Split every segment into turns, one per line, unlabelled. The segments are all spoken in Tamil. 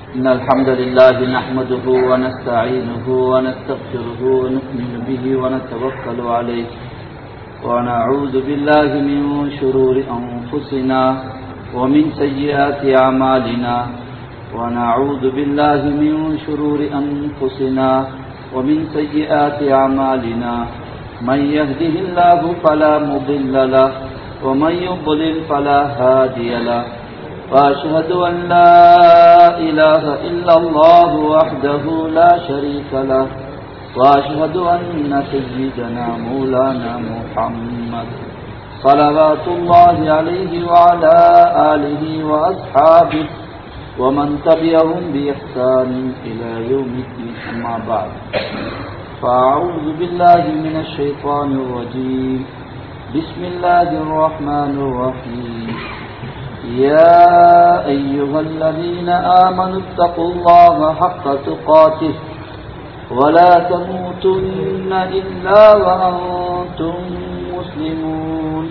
إن الحمد لله نحمده ونستعينه ونستغفره ونؤمن به ونتوكل عليه ونعوذ بالله من شرور أنفسنا ومن سيئات أعمالنا ونعوذ بالله من شرور أنفسنا ومن سيئات أعمالنا من يهده الله فلا مضل له ومن يضلل فلا هادي له وأشهد أن لا إله إلا الله وحده لا شريك له وأشهد أن سيدنا مولانا محمد صلوات الله عليه وعلى آله وأصحابه ومن تبعهم بإحسان إلى يوم الدين أما بعد فأعوذ بالله من الشيطان الرجيم بسم الله الرحمن الرحيم يا أيها الذين آمنوا اتقوا الله حق تقاته ولا تموتن إلا وأنتم مسلمون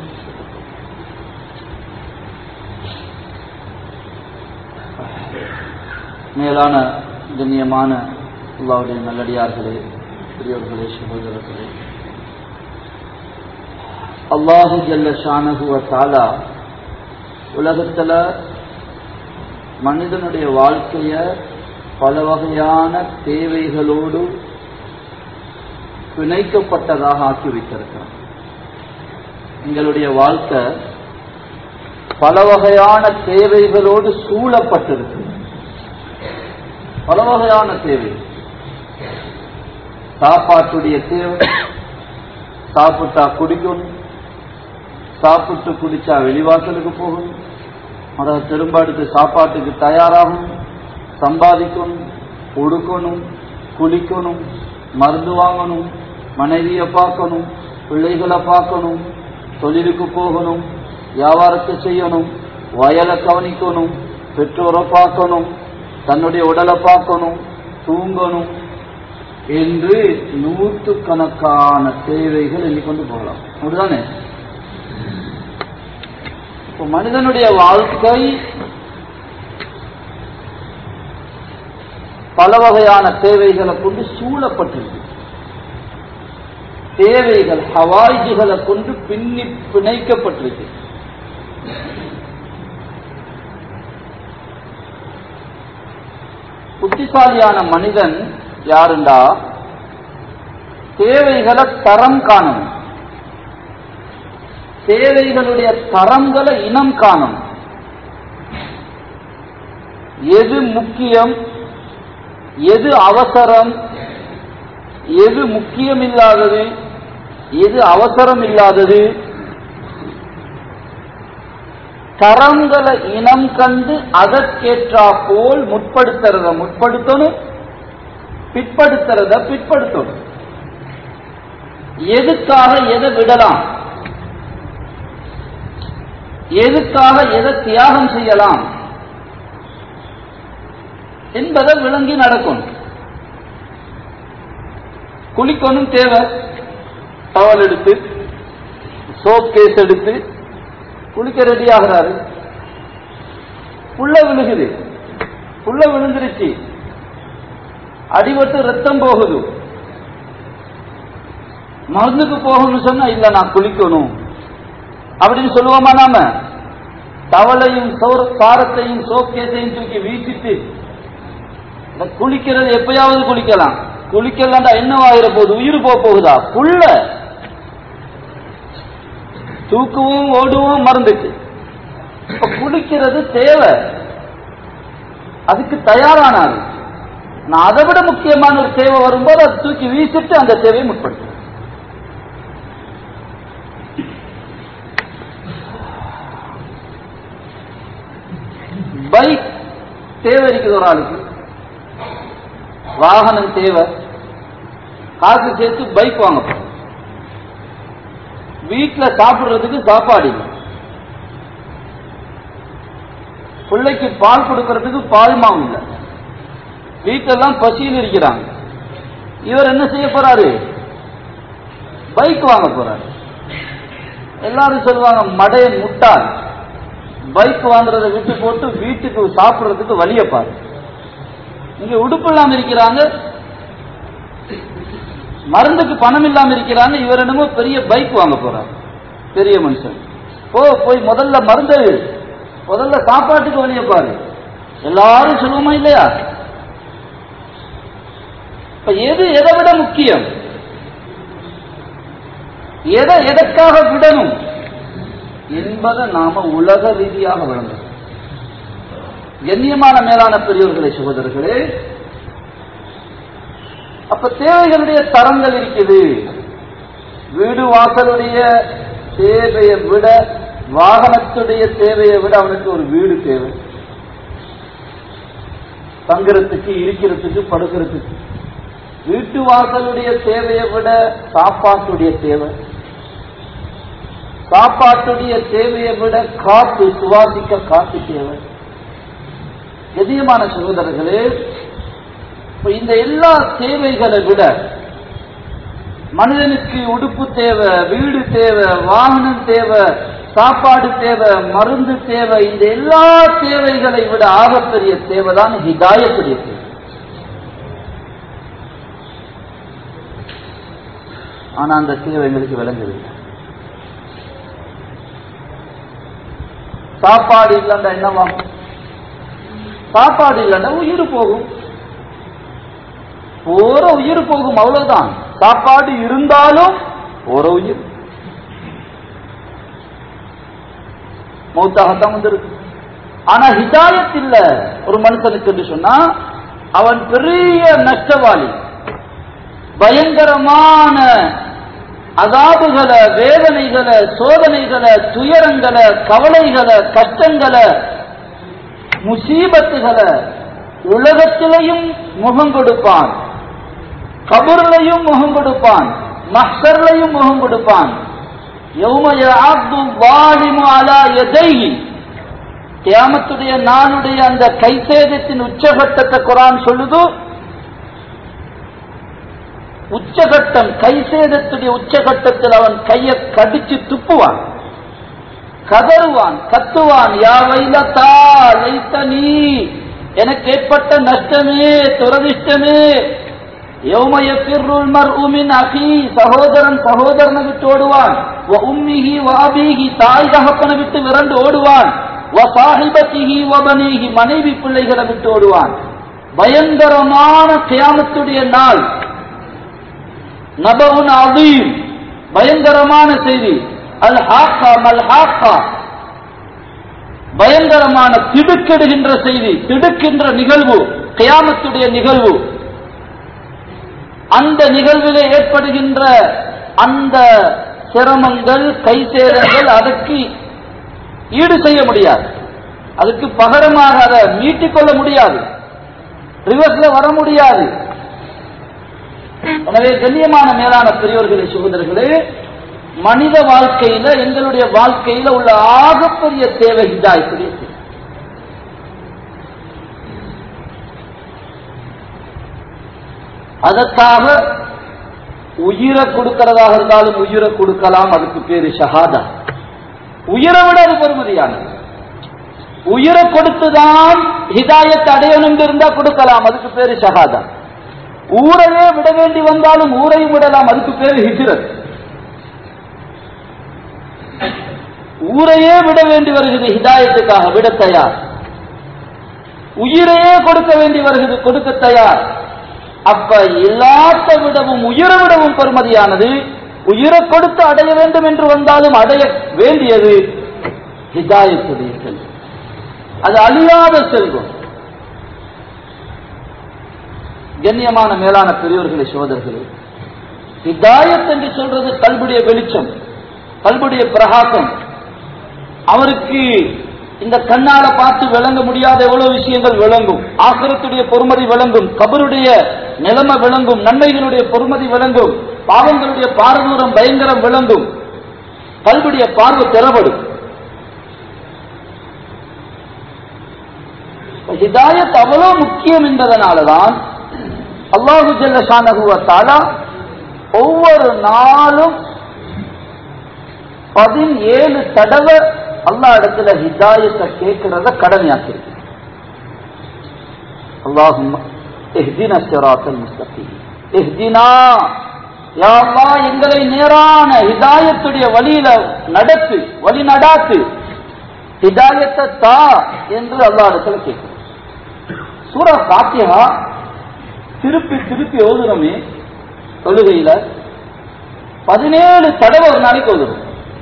மேலான கண்ணியமான அல்லாவுடைய நல்லடியார்களே பெரியோர்களே சகோதரர்களே அல்லாஹு ஜல்ல ஷானகுவ தாலா உலகத்தில் மனிதனுடைய வாழ்க்கைய பல வகையான தேவைகளோடு பிணைக்கப்பட்டதாக ஆக்கி வைத்திருக்கிறார் எங்களுடைய வாழ்க்கை பல வகையான தேவைகளோடு சூழப்பட்டிருக்கு பல வகையான தேவை சாப்பாட்டுடைய தேவை சாப்பிட்டா குடிக்கணும் சாப்பிட்டு குடிச்சா வெளிவாசலுக்கு போகணும் அதை திரும்ப அடுத்து சாப்பாட்டுக்கு தயாராகணும் சம்பாதிக்கணும் உடுக்கணும் குளிக்கணும் மருந்து வாங்கணும் மனைவியை பார்க்கணும் பிள்ளைகளை பார்க்கணும் தொழிலுக்கு போகணும் வியாபாரத்தை செய்யணும் வயலை கவனிக்கணும் பெற்றோரை பார்க்கணும் தன்னுடைய உடலை பார்க்கணும் தூங்கணும் என்று நூற்றுக்கணக்கான தேவைகள் எண்ணிக்கொண்டு போகலாம் அப்படிதானே இப்போ மனிதனுடைய வாழ்க்கை பல வகையான தேவைகளை கொண்டு சூழப்பட்டிருக்கு தேவைகள் ஹவாய்ஜுகளை கொண்டு பின்னி பிணைக்கப்பட்டிருக்கு புத்திசாலியான மனிதன் யாருண்டா தேவைகளை தரம் காணணும் தேவைகளுடைய தரங்களை இனம் காணும் எது முக்கியம் எது அவசரம் எது முக்கியம் இல்லாதது எது அவசரம் இல்லாதது தரங்களை இனம் கண்டு அதற்கேற்றா போல் முற்படுத்துறத முற்படுத்தணும் பிற்படுத்துறத பிற்படுத்தணும் எதுக்காக எதை விடலாம் எதுக்காக எதை தியாகம் செய்யலாம் என்பதை விளங்கி நடக்கும் குளிக்கணும் தேவை டவல் எடுத்து சோப் கேஸ் எடுத்து குளிக்க ரெடி ஆகிறாரு புள்ள விழுகுது புள்ள விழுந்துருச்சு அடிபட்டு ரத்தம் போகுது மருந்துக்கு போகணும்னு சொன்னா இல்ல நான் குளிக்கணும் அப்படின்னு சொல்லுவோமா நாம தவளையும் சாரத்தையும் சோக்கேசையும் தூக்கி வீசிட்டு குளிக்கிறது எப்பயாவது குளிக்கலாம் குளிக்கலாண்டா என்னவாகிற போகுது உயிர் போக போகுதா புள்ள தூக்குவோம் ஓடுவோம் மறந்துட்டு குளிக்கிறது தேவை அதுக்கு தயாரானாரு நான் அதை விட முக்கியமான ஒரு தேவை வரும்போது அதை தூக்கி வீசிட்டு அந்த தேவையை முற்படுத்த பைக் தேவை இருக்குது ஒரு ஆளுக்கு வாகனம் தேவை காசு சேர்த்து பைக் வாங்க போறோம் வீட்டில் சாப்பிடுறதுக்கு சாப்பாடு இல்லை பிள்ளைக்கு பால் கொடுக்கறதுக்கு பால் மாவு இல்லை வீட்டெல்லாம் பசியில் இருக்கிறாங்க இவர் என்ன செய்ய போறாரு பைக் வாங்க போறாரு எல்லாரும் சொல்லுவாங்க மடையன் முட்டாள் பைக் வாங்குறதை விட்டு போட்டு வீட்டுக்கு சாப்பிடுறதுக்கு வழிய பாரு இங்க உடுப்பு இல்லாம இருக்கிறாங்க மருந்துக்கு பணம் இல்லாம இருக்கிறாங்க இவர் என்னமோ பெரிய பைக் வாங்க போறாங்க பெரிய மனுஷன் போ போய் முதல்ல மருந்து முதல்ல சாப்பாட்டுக்கு வழிய பாரு எல்லாரும் சொல்லுவோமா இல்லையா இப்ப எது எதை விட முக்கியம் எதை எதற்காக விடணும் என்பதை நாம உலக ரீதியாக விளங்கணும் கண்ணியமான மேலான பெரியவர்களே சகோதரர்களே அப்ப தேவைகளுடைய தரங்கள் இருக்குது வீடு வாசலுடைய தேவையை விட வாகனத்துடைய தேவையை விட அவனுக்கு ஒரு வீடு தேவை தங்குறதுக்கு இருக்கிறதுக்கு படுக்கிறதுக்கு வீட்டு வாசலுடைய தேவையை விட சாப்பாட்டுடைய தேவை சாப்பாட்டுடைய தேவையை விட காத்து சுவாசிக்க காத்து தேவை எதியமான சகோதரர்களே இப்ப இந்த எல்லா தேவைகளை விட மனிதனுக்கு உடுப்பு தேவை வீடு தேவை வாகனம் தேவை சாப்பாடு தேவை மருந்து தேவை இந்த எல்லா தேவைகளை விட ஆகப்பெரிய தேவைதான் ஹிதாயத்துடைய தேவை ஆனா அந்த தேவை எங்களுக்கு விளங்குதில்லை சாப்பாடு இல்லைன்னா என்னவா சாப்பாடு இல்லைன்னா உயிர் போகும் போற உயிர் போகும் அவ்வளவுதான் சாப்பாடு இருந்தாலும் போற உயிர் மௌத்தாகத்தான் வந்திருக்கு ஆனா ஹிதாயத் இல்ல ஒரு மனுஷனுக்கு என்று சொன்னா அவன் பெரிய நஷ்டவாளி பயங்கரமான அதாபுகளை வேதனைகளை சோதனைகளை துயரங்களை கவலைகளை கஷ்டங்களை முசீபத்துகளை உலகத்திலையும் முகம் கொடுப்பான் கபூர்லையும் முகம் கொடுப்பான் மஹர்லையும் முகம் கொடுப்பான் கியாமத்துடைய நாளுடைய அந்த கைசேதத்தின் உச்சகட்டத்தை குரான் சொல்லுது உச்சகட்டம் கைசேதத்துடைய உச்சகட்டத்தில் அவன் கையை கடிச்சு துப்புவான் கதறுவான் கத்துவான் யா வைலத்தா லைத்தனி எனக்கு ஏற்பட்ட நஷ்டமே துரதிஷ்டமே யௌமய பிர்ருல் மர்உமின் அகி சகோதரன் சகோதரனை விட்டு ஓடுவான் வ உம்மிஹி வ அபீஹி தாய் தகப்பனை விட்டு விரண்டு ஓடுவான் வ சாஹிபத்திஹி வ பனீஹி மனைவி பிள்ளைகளை விட்டு ஓடுவான் பயங்கரமான கியாமத்துடைய நாள் நபவுன் அதீம் பயங்கரமான செய்தி அல் ஹாக்கா மல் ஹாக்கா பயங்கரமான திடுக்கிடுகின்ற செய்தி திடுக்கின்ற நிகழ்வு கியாமத்துடைய நிகழ்வு அந்த நிகழ்விலே ஏற்படுகின்ற அந்த சிரமங்கள் கைசேதங்கள் அதற்கு ஈடு செய்ய முடியாது அதுக்கு பகரமாக அதை மீட்டிக்கொள்ள முடியாது ரிவர்ஸ்ல வர முடியாது எனவே கண்ணியமான மேலான பெரியோர்களே சகோதரர்களே மனித வாழ்க்கையில எங்களுடைய வாழ்க்கையில உள்ள ஆகப்பெரிய தேவை ஹிதாயத்துடைய தேவை அதற்காக உயிரை கொடுக்கிறதாக இருந்தாலும் உயிரை கொடுக்கலாம் அதுக்கு பேரு ஷஹாதா உயிரை விட அது பெருமதியானது உயிரை கொடுத்துதான் ஹிதாயத் அடையணும் இருந்தா கொடுக்கலாம் அதுக்கு பேரு ஷஹாதா ஊரையே விட வேண்டி வந்தாலும் ஊரையும் விடலாம் அதுக்கு பேரு ஹிஜ்ரத் ஊரையே விட வேண்டி வருகிறது ஹிதாயத்துக்காக விட தயார் உயிரையே கொடுக்க வேண்டி வருகிறது கொடுக்க தயார் அப்ப எல்லாத்த விடவும் உயிரை விடவும் பெருமதியானது உயிரை கொடுத்து அடைய வேண்டும் என்று வந்தாலும் அடைய வேண்டியது ஹிதாயத்துடைய செல்வம் அது அழியாத செல்வம் கண்ணியமான மேலான பெரியோர்களே சோதர்களே ஹிதாயத் என்று சொல்றது கல்புடைய வெளிச்சம் கல்புடைய பிரகாசம் அவருக்கு இந்த கண்ணால பார்த்து விளங்க முடியாத எவ்வளவு விஷயங்கள் விளங்கும் ஆசிரத்துடைய பொறுமதி விளங்கும் கபருடைய நிலைமை விளங்கும் நன்மைகளுடைய பொறுமதி விளங்கும் பாவங்களுடைய பாரதூரம் பயங்கரம் விளங்கும் கல்விடைய பார்வை திறப்படும் ஹிதாயத் அவ்வளவு முக்கியம் என்பதனாலதான் அல்லாஹு ஜல்ல ஷானகுவத்தாலா ஒவ்வொரு நாளும் பதினேழு தடவை அல்லா இடத்துல ஹிதாயத்தை கேட்கிறத கடமையாக்கிருக்கு அல்லாஹும் இஹ்தின சிராத்தல் முஸ்தகீம் இஹ்தினா யா அல்லாஹ் எங்களை நேரான ஹிதாயத்துடைய வழியில நடத்து வழி நடாத்து ஹிதாயத்தை தா என்று அல்லாஹ் இடத்துல கேட்கிறோம் சூரா பாத்தியா திருப்பி திருப்பி ஓதுறோமே தொழுகையில பதினேழு தடவை ஒரு நாளைக்கு ஓதுறோம்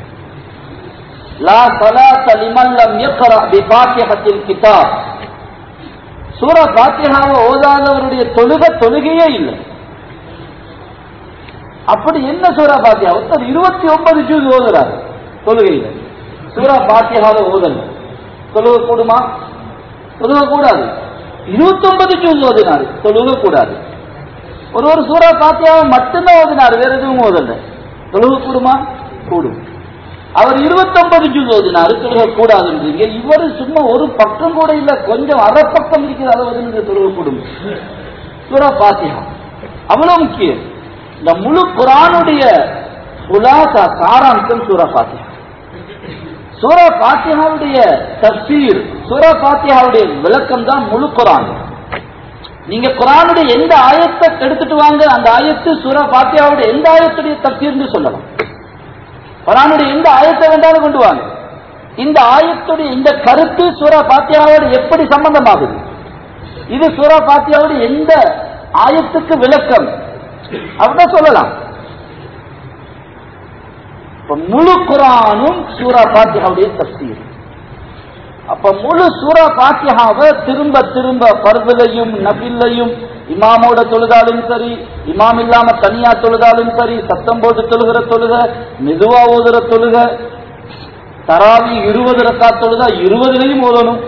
லா சலாத்த லிமன் லம் யக்ரா பி ஃபாத்திஹத்தில் கிதாப் சூரா பாத்தியாவை ஓதாதவருடைய தொழுகை தொழுகையே இல்லை அப்படி என்ன சூரா பாத்தியா ஒருத்தர் இருபத்தி ஒன்பது ஜூஸ் ஓதுறாரு தொழுகையில சூரா பாத்தியாவை ஓதல் தொழுக கூடுமா தொழுக கூடாது இருபத்தி ஒன்பது ஜூஸ் ஓதினாரு தொழுக கூடாது ஒரு ஒரு சூரா பாத்தியாவை மட்டும்தான் ஓதினாரு வேற எதுவும் ஓதல தொழுக கூடுமா கூடும் அவர் இருபத்தொன்பது ஜூஸ் ஓதினாரு தொழுக கூடாதுன்றீங்க இவர் சும்மா ஒரு பக்கம் கூட இல்ல கொஞ்சம் அரை பக்கம் இருக்கிற அளவு தொழுக கூடும் சூரா பாத்தியா அவ்வளவு முக்கியம் இந்த முழு குரானுடைய புலாசா சாராம்சம் சூரா பாத்தியா சூரா பாத்தியாவுடைய தப்சீர் சூரா பாத்தியாவுடைய விளக்கம் தான் முழு குரான் நீங்க குரானுடைய எந்த ஆயத்தை எடுத்துட்டு வாங்க அந்த ஆயத்து சூரா பாத்தியாவுடைய எந்த ஆயத்துடைய தப்சீர்னு சொல்லலாம் குரானுடைய எந்த ஆயத்தை வேண்டாலும் கொண்டு வாங்க இந்த ஆயத்துடைய இந்த கருத்து சூரா பாத்தியாவோடு எப்படி சம்பந்தமாகுது இது சூரா பாத்தியாவோட எந்த ஆயத்துக்கு விளக்கம் அப்படிதான் சொல்லலாம் இப்ப முழு குரானும் சூரா பாத்தியாவுடைய தப்சீர் அப்ப முழு சூரா பாத்தியாவை திரும்ப திரும்ப பர்விலையும் நபில்லையும் இமாமோட தொழுதாலும் சரி இமாம் இல்லாம தனியா தொழுதாலும் சரி சத்தம் போட்டு தொழுகிற தொழுக மெதுவா ஓதுற தொழுக தராவி இருபது ரக்கா தொழுதா இருபதுலையும் ஓதணும்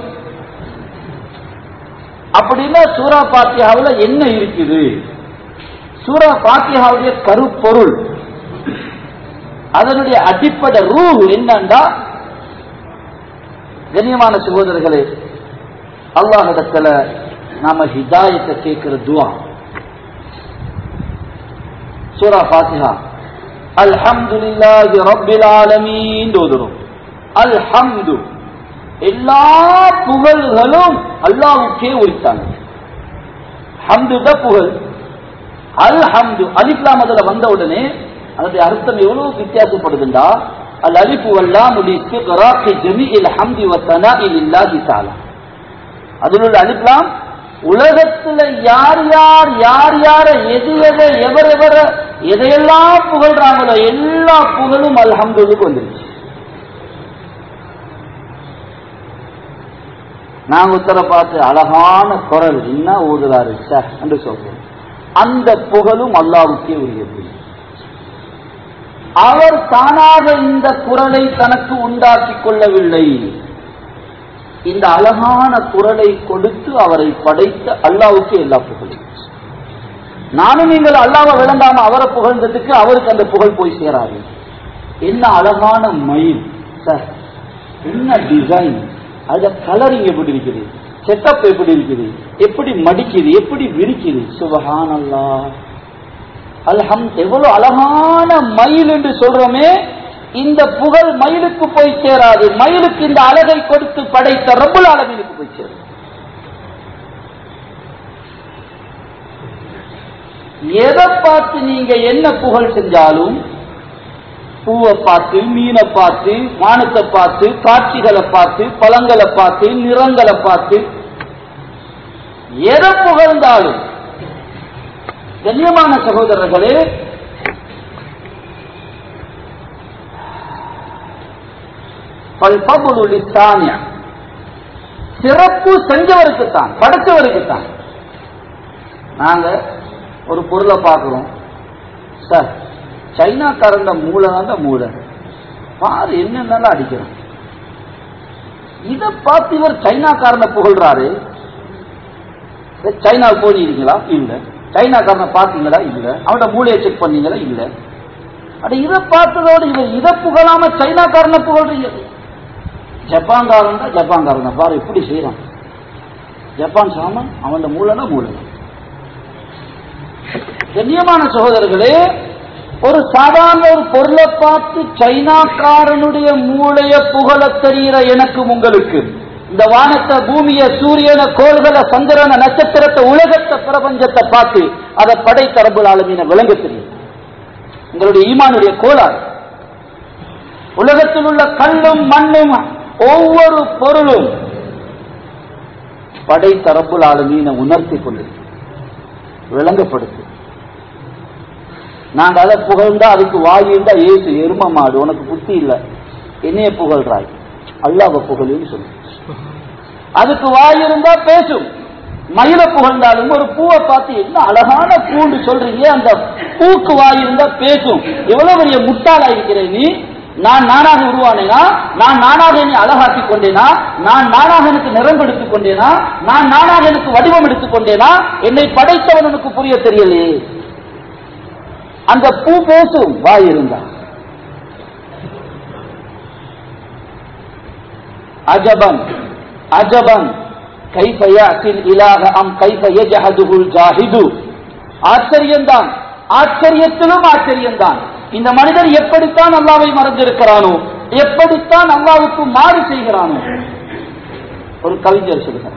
அப்படின்னா சூரா பாத்தியாவில் என்ன இருக்குது சூரா பாத்தியாவுடைய கருப்பொருள் அதனுடைய அடிப்படை ரூ என்னண்டா கண்ணியமான சகோதரர்களே அல்லாஹிடத்துல நாம ஹிதாயத்தை கேட்கிற துவா சூரா பாத்திஹா அல்ஹம்துலில்லாஹி ரப்பில் ஆலமீன் ஓதுறோம் அல்ஹம்து எல்லா புகழ்களும் அல்லாஹ்வுக்கே உரித்தாங்க ஹம்து தான் புகழ் அல் ஹம்து அலிஃப்லாம் அதுல வந்த உடனே அதனுடைய அர்த்தம் எவ்வளவு வித்தியாசப்படுதுண்டா அல் அலிஃபு வல்லாம் இஸ்திக்ராகி ஜமீஇல் ஹம்தி வ ஸனாஇ லில்லாஹி தஆலா அதில் உள்ள அலிஃப்லாம் உலகத்துல யார் யார் யார் யார எது எதை எவர் எவர எதையெல்லாம் புகழ்றாங்களோ எல்லா புகழும் அல்ஹம்துலுக்கு வந்துருச்சு நாங்க உத்தர பார்த்து அழகான குரல் என்ன ஊதுறாரு சார் என்று சொல்றோம் அந்த புகழும் அல்லாவுக்கே உரியது அவர் தானாக இந்த குரலை தனக்கு உண்டாக்கி கொள்ளவில்லை இந்த அழகான குரலை கொடுத்து அவரை படைத்த அல்லாவுக்கு எல்லா புகழும் நானும் நீங்கள் அல்லாவை விளங்காம அவரை புகழ்ந்ததுக்கு அவருக்கு அந்த புகழ் போய் சேராது என்ன அழகான மயில் சார் என்ன டிசைன் அதுல கலரிங் எப்படி இருக்குது செட்டப் எப்படி இருக்குது எப்படி மடிக்குது எப்படி விரிக்குது சுபஹான் அல்லா அல்ஹம் எவ்வளவு அழகான மயில் என்று சொல்றோமே இந்த புகழ் மயிலுக்கு போய் சேராது மயிலுக்கு இந்த அழகை கொடுத்து படைத்த ரப்புல் அளவிற்கு போய் சேரும் எதை பார்த்து நீங்க என்ன புகழ் செஞ்சாலும் பூவை பார்த்து மீனை பார்த்து வானத்தை பார்த்து காட்சிகளை பார்த்து பழங்களை பார்த்து நிறங்களை பார்த்து எதை புகழ்ந்தாலும் கண்ணியமான சகோதரர்களே சிறப்பு செஞ்சவருக்குத்தான் படைச்சவருக்குத்தான் நாங்க ஒரு பொருளை பார்க்கிறோம் சார் சைனாக்காரங்க மூளை தான் மூளை பாரு என்னென்னலாம் அடிக்கிறான் இதை பார்த்து இவர் சைனாக்காரனை புகழ்றாரு சைனா போனீங்களா இல்ல சைனாக்காரனை பார்த்தீங்களா இல்ல அவனோட மூளையை செக் பண்ணீங்களா இல்ல அட இதை பார்த்ததோட இவர் இதை புகழாம சைனாக்காரனை புகழ்றீங்க ஜப்பான்காரன் தான் ஜப்பான்காரன் பாரு எப்படி செய்யறான் ஜப்பான் சாமான் அவனோட மூளைனா மூளை கண்ணியமான சகோதரர்களே ஒரு சாதாரண ஒரு பொருளை பார்த்து சைனாக்காரனுடைய மூளைய புகழ தெரிகிற எனக்கும் உங்களுக்கு இந்த வானத்தை பூமிய சூரியனை கோள்களை சந்திரனை நட்சத்திரத்தை உலகத்தை பிரபஞ்சத்தை பார்த்து அதை படைத்த ரப்புல் ஆலமீன விளங்க தெரியும் உங்களுடைய ஈமானுடைய கோளாறு உலகத்தில் உள்ள கல்லும் மண்ணும் ஒவ்வொரு பொருளும் படைத்த ரப்புல் ஆலமீன உணர்த்தி கொண்டு விளங்கப்படுத்து நாங்க அதை புகழ்ந்தா அதுக்கு வாய் இருந்தா ஏசு எரும மாடு உனக்கு புத்தி இல்ல என்னைய புகழ்றாய் அல்லாஹ் புகழுன்னு சொல்லு அதுக்கு வாய் இருந்தா பேசும் மயில புகழ்ந்தாலும் ஒரு பூவை பார்த்து என்ன அழகான பூன்னு சொல்றீங்க அந்த பூக்கு வாய் இருந்தா பேசும் எவ்வளவு பெரிய முட்டாளா இருக்கிறேன் நீ நான் நானாக உருவானேனா நான் நானாக என்னை அழகாக்கி கொண்டேனா நான் நானாக எனக்கு நிறம் எடுத்துக் கொண்டேனா நான் நானாக எனக்கு வடிவம் எடுத்துக் கொண்டேனா என்னை படைத்தவன் எனக்கு புரிய தெரியலையே அந்த பூ பேசும் வாய் இருந்தா அஜபன் அஜபன் கைஃப யாத்தில் இலாக அம் கைஃப யஜஹதுல் ஜாஹிது ஆச்சரியம்தான் ஆச்சரியத்திலும் ஆச்சரியம்தான் இந்த மனிதர் எப்படித்தான் அல்லாவை மறந்திருக்கிறானோ எப்படித்தான் அல்லாவுக்கு மாறு செய்கிறானோ ஒரு கவிஞர் சொல்லுகிறார்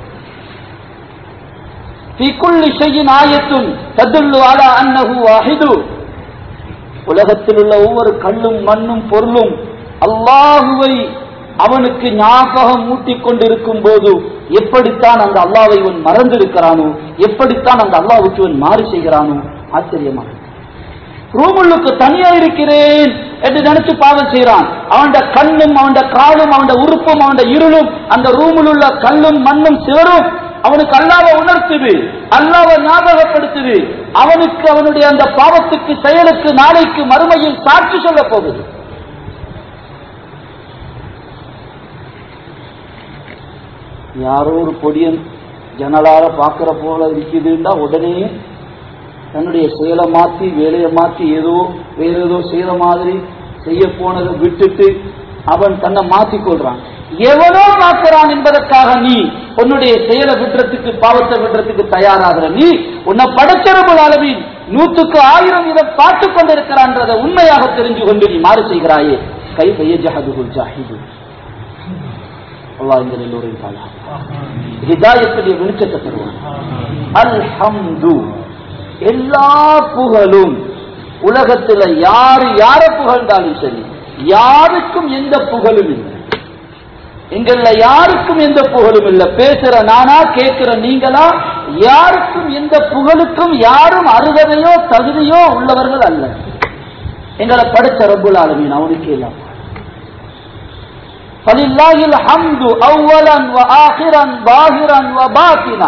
في كل شيء آية تدل على أنه واحد உலகத்தில் உள்ள ஒவ்வொரு கல்லும் மண்ணும் பொருளும் அல்லாஹுவை அவனுக்கு ஞாபகம் மூட்டிக் கொண்டிருக்கும் போது எப்படித்தான் அந்த அல்லாவை இவன் மறந்திருக்கிறானோ எப்படித்தான் அந்த அல்லாவுக்கு இவன் மாறு செய்கிறானோ ஆச்சரியமா ரூமுள்ளுக்கு தனியா இருக்கிறேன் என்று நினைச்சு பாவம் செய்யறான் அவன் கண்ணும் அவன் காலும் அவன் உறுப்பும் அவன் இருளும் அந்த ரூமில் உள்ள கல்லும் மண்ணும் சிவரும் அவனுக்கு அல்லாவை உணர்த்துது அல்லாவை ஞாபகப்படுத்துது அவனுக்கு அவனுடைய அந்த பாவத்துக்கு செயலுக்கு நாளைக்கு மறுமையில் சாட்சி சொல்ல போகுது யாரோ ஒரு பொடியன் ஜனலால பாக்குற போல இருக்குதுன்னா உடனே தன்னுடைய செயலை மாத்தி வேலையை மாத்தி ஏதோ வேற ஏதோ செய்யற மாதிரி செய்ய போனதை விட்டுட்டு அவன் தன்னை மாத்திக் கொள்றான் எவனோ மாத்துறான் என்பதற்காக நீ உன்னுடைய செயலை விடுறதுக்கு பாவத்தை விடுறதுக்கு தயாராகிற நீ உன்னை படைச்சரபுல் அளவில் நூற்றுக்கு ஆயிரம் இதை பார்த்து கொண்டிருக்கிறான்றதை உண்மையாக தெரிஞ்சு கொண்டு நீ மாறு செய்கிறாயே கை பைய ஜஹதுகுல் ஜாஹிது அல்லாஹ் இந்த எல்லோரையும் பாலா ஹிதாயத்துடைய வெளிச்சத்தை தருவான் அல்ஹம்து எல்லா புகழும் உலகத்துல யாரு யார புகழ்ந்தாலும் சரி யாருக்கும் எந்த புகழும் இல்லை எங்கள்ல யாருக்கும் எந்த புகழும் இல்லை பேசுற நானா கேட்கிற நீங்களா யாருக்கும் எந்த புகழுக்கும் யாரும் அருகதையோ தகுதியோ உள்ளவர்கள் அல்ல எங்களை படைச்ச ரப்புல் ஆலமீன் அவனுக்கு எல்லாம் فلله الحمد اولا واخرا ظاهرا وباطنا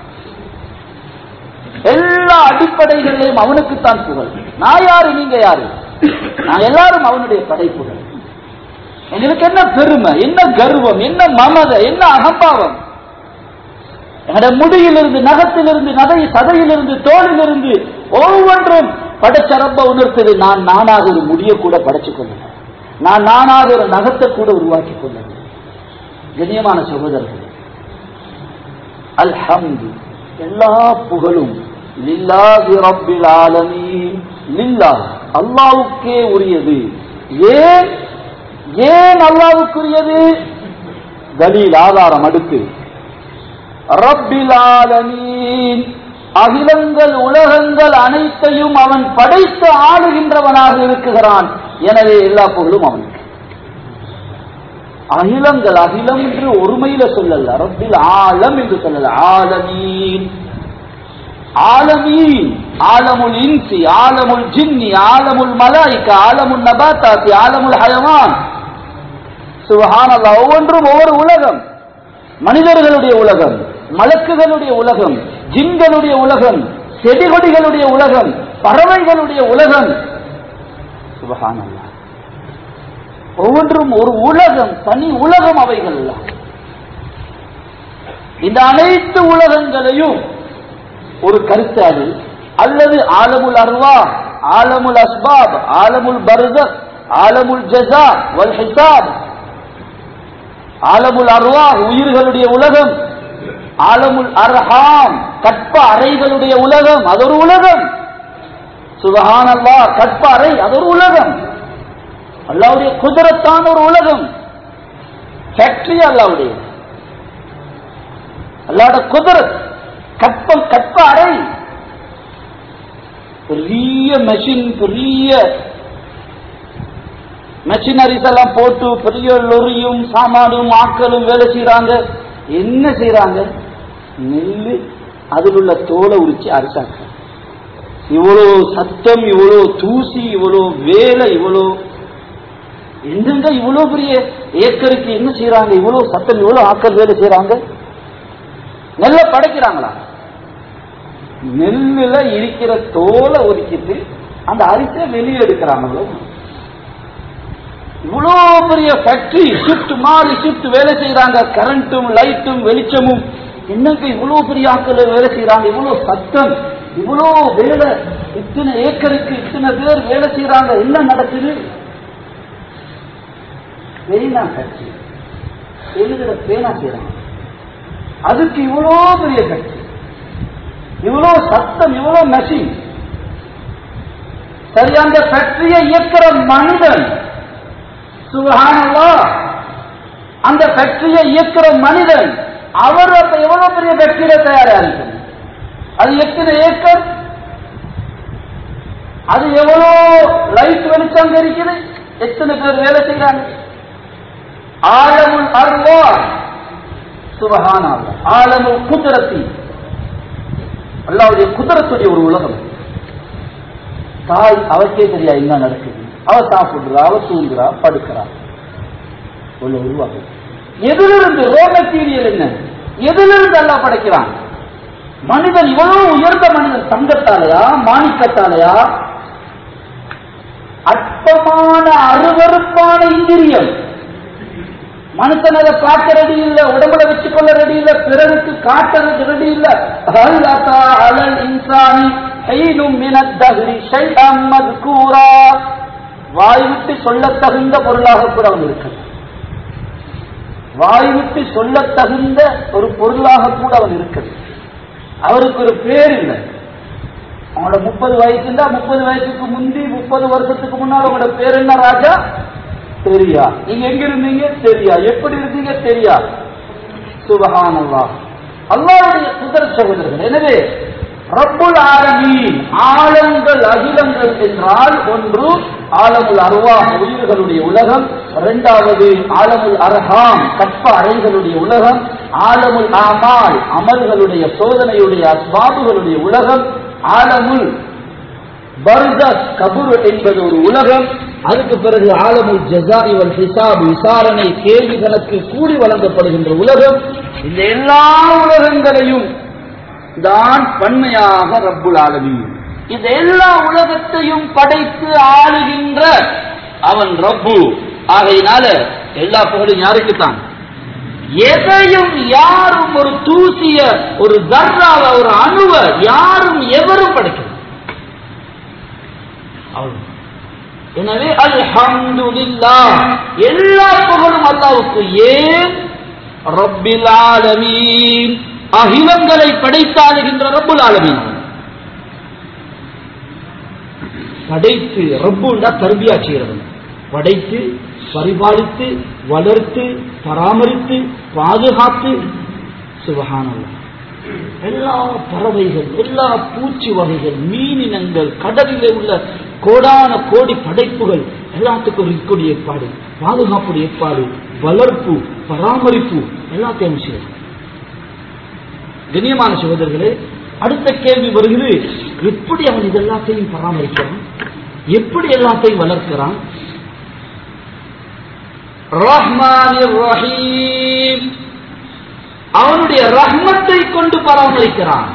எல்லா அடிப்படைகளிலும் அவனுக்குத்தான் புகழ் நான் யாரு நீங்க யாரு நான் எல்லாரும் அவனுடைய படைப்புகள் எங்களுக்கு என்ன பெருமை என்ன கர்வம் என்ன மமதை என்ன அகம்பாவம் என்னோட முடியிலிருந்து நகத்திலிருந்து நதை சதையிலிருந்து தோளிலிருந்து ஒவ்வொன்றும் படைச்ச ரப்ப உணர்த்தது நான் நானாக ஒரு முடிய கூட படைச்சு கொள்ளல நான் நானாக ஒரு நகத்தை கூட உருவாக்கி கொள்ளல கண்ணியமான சகோதரர்கள் அல்ஹம்து எல்லா புகழும் லில்லாஹி ரப்பில் ஆலமீன் லில்லாஹ் அல்லாஹ்வுக்கே உரியது ஏன் ஏன் அல்லாஹ்வுக்குரியது தலீல் ஆதாரம் அடுத்து ரப்பில் ஆலமீன் அகிலங்கள் உலகங்கள் அனைத்தையும் அவன் படைத்து ஆளுகின்றவனாக இருக்குகிறான் எனவே எல்லா புகழும் அவனுக்கு அகிலங்கள் அகிலம் என்று ஒருமையில சொல்லல ரப்பில் ஆலம் என்று சொல்லல ஆலமீன் ஆலமீன் ஆலமுல் இன்சி ஆலமுல் ஜின்னி ஆலமுல் மலாய்க்கா ஆலமுல் நபாத்தாத்தி ஆலமுல் ஹயவான் சுபஹானல்லாஹ் ஒவ்வொன்றும் ஒவ்வொரு உலகம் மனிதர்களுடைய உலகம் மலக்குகளுடைய உலகம் ஜின்களுடைய உலகம் செடி கொடிகளுடைய உலகம் பறவைகளுடைய உலகம் சுபஹானல்லாஹ் ஒவ்வொன்றும் ஒரு உலகம் தனி உலகம் அவைகள் எல்லாம் இந்த அனைத்து உலகங்களையும் ஒரு கருத்து அது அல்லது ஆலமுல் அர்வா ஆலமுல் அஸ்பாப் ஆலமுல் பர்தக் ஆலமுல் ஜஸா வல் ஹிசாப் ஆலமுல் அர்வா உயிர்களுடைய உலகம் ஆலமுல் அர்ஹாம் கற்ப அறைகளுடைய உலகம் அது ஒரு உலகம் சுபஹானல்லா கற்ப அறை அது ஒரு உலகம் அல்லாவுடைய குதிரத்தான ஒரு உலகம் ஃபேக்டரி அல்லாவுடைய அல்லாட குதிரத் கற்பம் கற்ப அறை பெரிய மெஷின் பெரிய மெஷினரிஸ் எல்லாம் போட்டு பெரிய லொரியும் சாமானும் ஆட்களும் வேலை செய்யறாங்க என்ன செய்யறாங்க நெல்லு அதில் உள்ள தோலை உரிச்சு அரிசாக்க இவ்வளோ சத்தம் இவ்வளோ தூசி இவ்வளோ வேலை இவ்வளோ எந்தெங்க இவ்வளோ பெரிய ஏக்கருக்கு என்ன செய்யறாங்க இவ்வளோ சத்தம் இவ்வளோ ஆட்கள் வேலை செய்யறாங்க நெல்லை படைக்கிறாங்களா நெல்லுல இருக்கிற தோலை ஒதுக்கிட்டு அந்த அரிசியை வெளியே எடுக்கிறாங்களோ இவ்வளோ பெரிய ஃபேக்டரி ஷிஃப்ட் மாறி ஷிஃப்ட் வேலை செய்யறாங்க கரண்ட்டும் லைட்டும் வெளிச்சமும் என்னங்க இவ்வளோ பெரிய ஆட்கள் வேலை செய்யறாங்க இவ்வளோ சத்தம் இவ்வளோ வேலை இத்தனை ஏக்கருக்கு இத்தனை பேர் வேலை செய்யறாங்க என்ன நடக்குது பேனா ஃபேக்டரி எழுதுற பேனா செய்யறாங்க அதுக்கு இவ்வளோ பெரிய ஃபேக்டரி இவ்வளோ சத்தம் இவ்வளோ மெஷின் சரி அந்த ஃபேக்டரியை இயக்கிற மனிதன் சுகானல்லா அந்த ஃபேக்டரியை இயக்கிற மனிதன் அவர் அப்ப எவ்வளவு பெரிய ஃபேக்டரியில தயாரா இருக்கு அது எத்தனை ஏக்கர் அது எவ்வளோ லைட் வெளிச்சம் இருக்குது எத்தனை பேர் வேலை செய்யறாங்க ஆழமுல் அருவா சுபகான ஆழமுல் குதிரத்தி அல்லாவுடைய குதிரத்துடைய ஒரு உலகம் தாய் அவருக்கே தெரியா என்ன நடக்குது அவ சாப்பிடுறா அவ தூங்குறா படுக்கிறா உள்ள உருவாகும் எதிலிருந்து ரோ மெட்டீரியல் என்ன எதிலிருந்து எல்லாம் படைக்கிறான் மனிதன் இவ்வளவு உயர்ந்த மனிதன் தங்கத்தாலையா மாணிக்கத்தாலையா அற்பமான அருவருப்பான இந்திரியம் மனுஷன் அதை பார்க்க ரெடி இல்ல உடம்புல வச்சுக்கொள்ள ரெடி இல்ல பிறருக்கு காட்டுறது ரெடி இல்ல ஹல்லதா அலல் இன்சானி ஹைனும் மினத் தஹ்ரி ஷைஅம் மذ்கூரா வாய் விட்டு சொல்லத் தகுந்த பொருளாக கூட அவன் இருக்க வாய் விட்டு சொல்லத் தகுந்த ஒரு பொருளாக கூட அவன் இருக்குது அவருக்கு ஒரு பேர் இல்லை அவனோட முப்பது வயசுண்டா முப்பது வயசுக்கு முந்தி முப்பது வருஷத்துக்கு முன்னால் உங்களோட பேர் என்ன ராஜா தெரியா நீங்க எங்க இருந்தீங்க தெரியா எப்படி இருந்தீங்க தெரியா சுபஹானல்லா அல்லாவுடைய குதிர சகோதரர்கள் எனவே ரப்புல் ஆலமீன் ஆழங்கள் அகிலங்கள் என்றால் ஒன்று ஆலமுல் அருவா உயிர்களுடைய உலகம் இரண்டாவது ஆலமுல் அரஹாம் கற்ப அறைகளுடைய உலகம் ஆலமுல் ஆமால் அமல்களுடைய சோதனையுடைய அஸ்வாபுகளுடைய உலகம் ஆலமுல் பர்தஸ் கபுர் என்பது ஒரு உலகம் அதுக்கு பிறகு ஆலமுல் ஜசா இவன் ஹிசாப் விசாரணை கேள்வி கணக்கு கூடி வழங்கப்படுகின்ற உலகம் இந்த எல்லா உலகங்களையும் தான் பன்மையாக ரப்புல் ஆலமீன் இந்த எல்லா உலகத்தையும் படைத்து ஆளுகின்ற அவன் ரப்பு ஆகையினால எல்லா புகழும் யாருக்குத்தான் எதையும் யாரும் ஒரு தூசிய ஒரு தர்ராவ ஒரு அணுவ யாரும் எவரும் படைக்கணும் அவ்வளவு. எனவே அல்ஹம்துலில்லாஹ் எல்லா புகழும் அல்லாவுக்கு ஏன் ரப்பில் ஆலமீன் அகிலங்களை படைத்தாளுகின்ற ரப்புல் ஆலமீன் படைத்து ரப்புண்டா தர்பியா செய்கிறவன் படைத்து பரிபாலித்து வளர்த்து பராமரித்து பாதுகாத்து சுபகானல்லா எல்லா பறவைகள் எல்லா பூச்சி வகைகள் மீனினங்கள் கடலிலே உள்ள கோடான கோடி படைப்புகள் எல்லாத்துக்கும் ஒரு இருக்கக்கூடிய ஏற்பாடு பாதுகாப்புடைய ஏற்பாடு வளர்ப்பு பராமரிப்பு எல்லாத்தையும் செய்யும் கண்ணியமான சகோதரர்களே அடுத்த கேள்வி வருகிறது எப்படி அவன் இது எல்லாத்தையும் பராமரிக்கிறான் எப்படி எல்லாத்தையும் வளர்க்கிறான் ரஹ்மானிர் ரஹீம் அவனுடைய ரஹ்மத்தை கொண்டு பராமரிக்கிறான்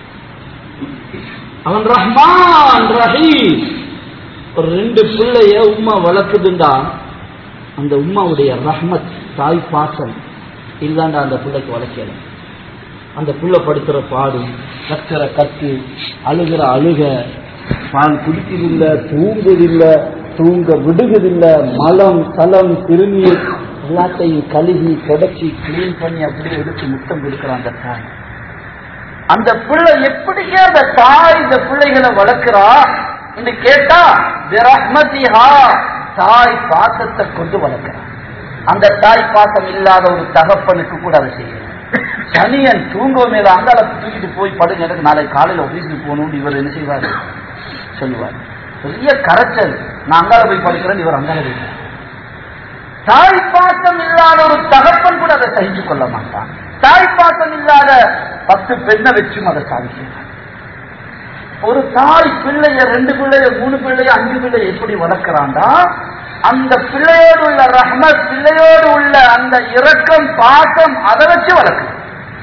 அவன் ரஹ்மான் ரஹீம் ஒரு ரெண்டு பிள்ளைய உம்மா வளர்க்குதுண்டா அந்த உம்மாவுடைய ரஹ்மத் தாய் பாசம் இல்லாண்டா அந்த பிள்ளைக்கு வளர்க்கல அந்த பிள்ளை படுத்துற பாடு கத்துற கத்து அழுகிற அழுக பால் குடிக்கிறதில்ல தூங்குதில்ல தூங்க விடுகிறதில்ல மலம் சலம் திருநீர் எல்லாத்தையும் கழுகி தொடச்சி கிளீன் பண்ணி அப்படியே எடுத்து முத்தம் கொடுக்கிறான் அந்த தாய் அந்த பிள்ளை எப்படியே அந்த தாய் இந்த பிள்ளைகளை வளர்க்கிறா என்று கேட்டா பிரஹ்மதிஹா தாய் பாசத்தை கொண்டு வளர்க்கிறான் அந்த தாய் பாசம் இல்லாத ஒரு தகப்பனுக்கு கூட அதை செய்யணும் சனியன் தூங்கவும் மேல அங்கால தூக்கிட்டு போய் படுங்க எனக்கு நாளைக்கு காலையில ஆபீஸுக்கு போகணும்னு இவர் என்ன செய்வார் சொல்லுவார் பெரிய கரைச்சல் நான் அங்கால போய் படிக்கிறேன் இவர் அங்கால போய் படிக்கிறார். தாய் பாசம் இல்லாத ஒரு தகப்பன் கூட அதை சகிச்சு கொள்ள மாட்டான் தாய் பாசம் இல்லாத பத்து பெண்ணை வச்சும் அதை சாதிக்கிறான் ஒரு தாய் பிள்ளைய ரெண்டு பிள்ளைய மூணு பிள்ளைய அஞ்சு பிள்ளைய எப்படி வளர்க்கிறான்டா அந்த பிள்ளையோடு உள்ள ரஹ்மத் பிள்ளையோடு உள்ள அந்த இரக்கம் பாசம் அதை வச்சு வளர்க்கணும்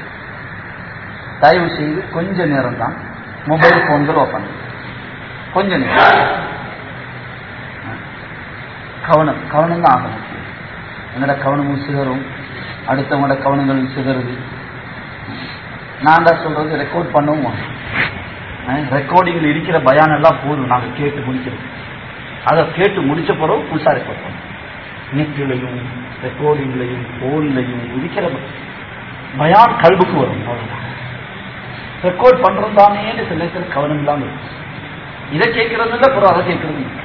தயவு செய்து கொஞ்ச நேரம் தான் மொபைல் போன்கள் ஓப்பன் கொஞ்ச நேரம் கவனம் கவனம் தான் ஆகணும் என்னோட கவனமும் சிதறும் அடுத்தவங்களோட கவனங்களும் சிதறுது நான் தான் சொல்றது ரெக்கார்ட் பண்ணவும் ரெக்கார்டிங்கில் இருக்கிற பயான் எல்லாம் போதும் நாங்கள் கேட்டு முடிக்கிறோம் அதை கேட்டு முடிச்ச பிறகு புதுசாக ரெக்கார்ட் பண்ணோம் நெட்டிலையும் ரெக்கார்டிங்லையும் போன்லையும் இருக்கிற பயான் கல்புக்கு வரும் அவ்வளவுதான் ரெக்கார்ட் பண்றோம் தானே சில நேரத்தில் கவனம் இல்லாமல் இருக்கும் இதை கேட்கறது இல்லை அப்புறம் அதை கேட்கறது இல்லை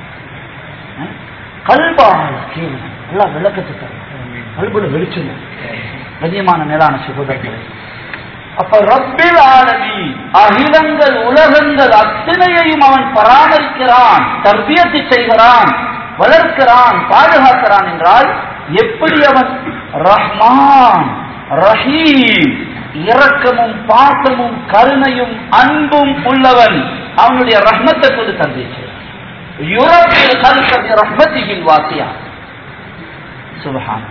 கல்பால் கேள்வி எல்லாம் விளக்கத்தை தரும் கல்புல வெளிச்சம் கண்ணியமான மேலான சுகதர்களே அப்ப ரப்பில் ஆலமி அகிலங்கள் உலகங்கள் அத்தனையையும் அவன் பராமரிக்கிறான் தர்பியத்தை செய்கிறான் வளர்க்கிறான் பாதுகாக்கிறான் என்றால் எப்படி அவன் ரஹ்மான் ரஹீம் இரக்கமும் பாசமும் கருணையும் அன்பும் உள்ளவன் அவனுடைய ரஹ்மத்தை கொண்டு தந்தை யுரப்பில் கல்கதி ரஹ்மத்திகில் வாசியா சுபஹான்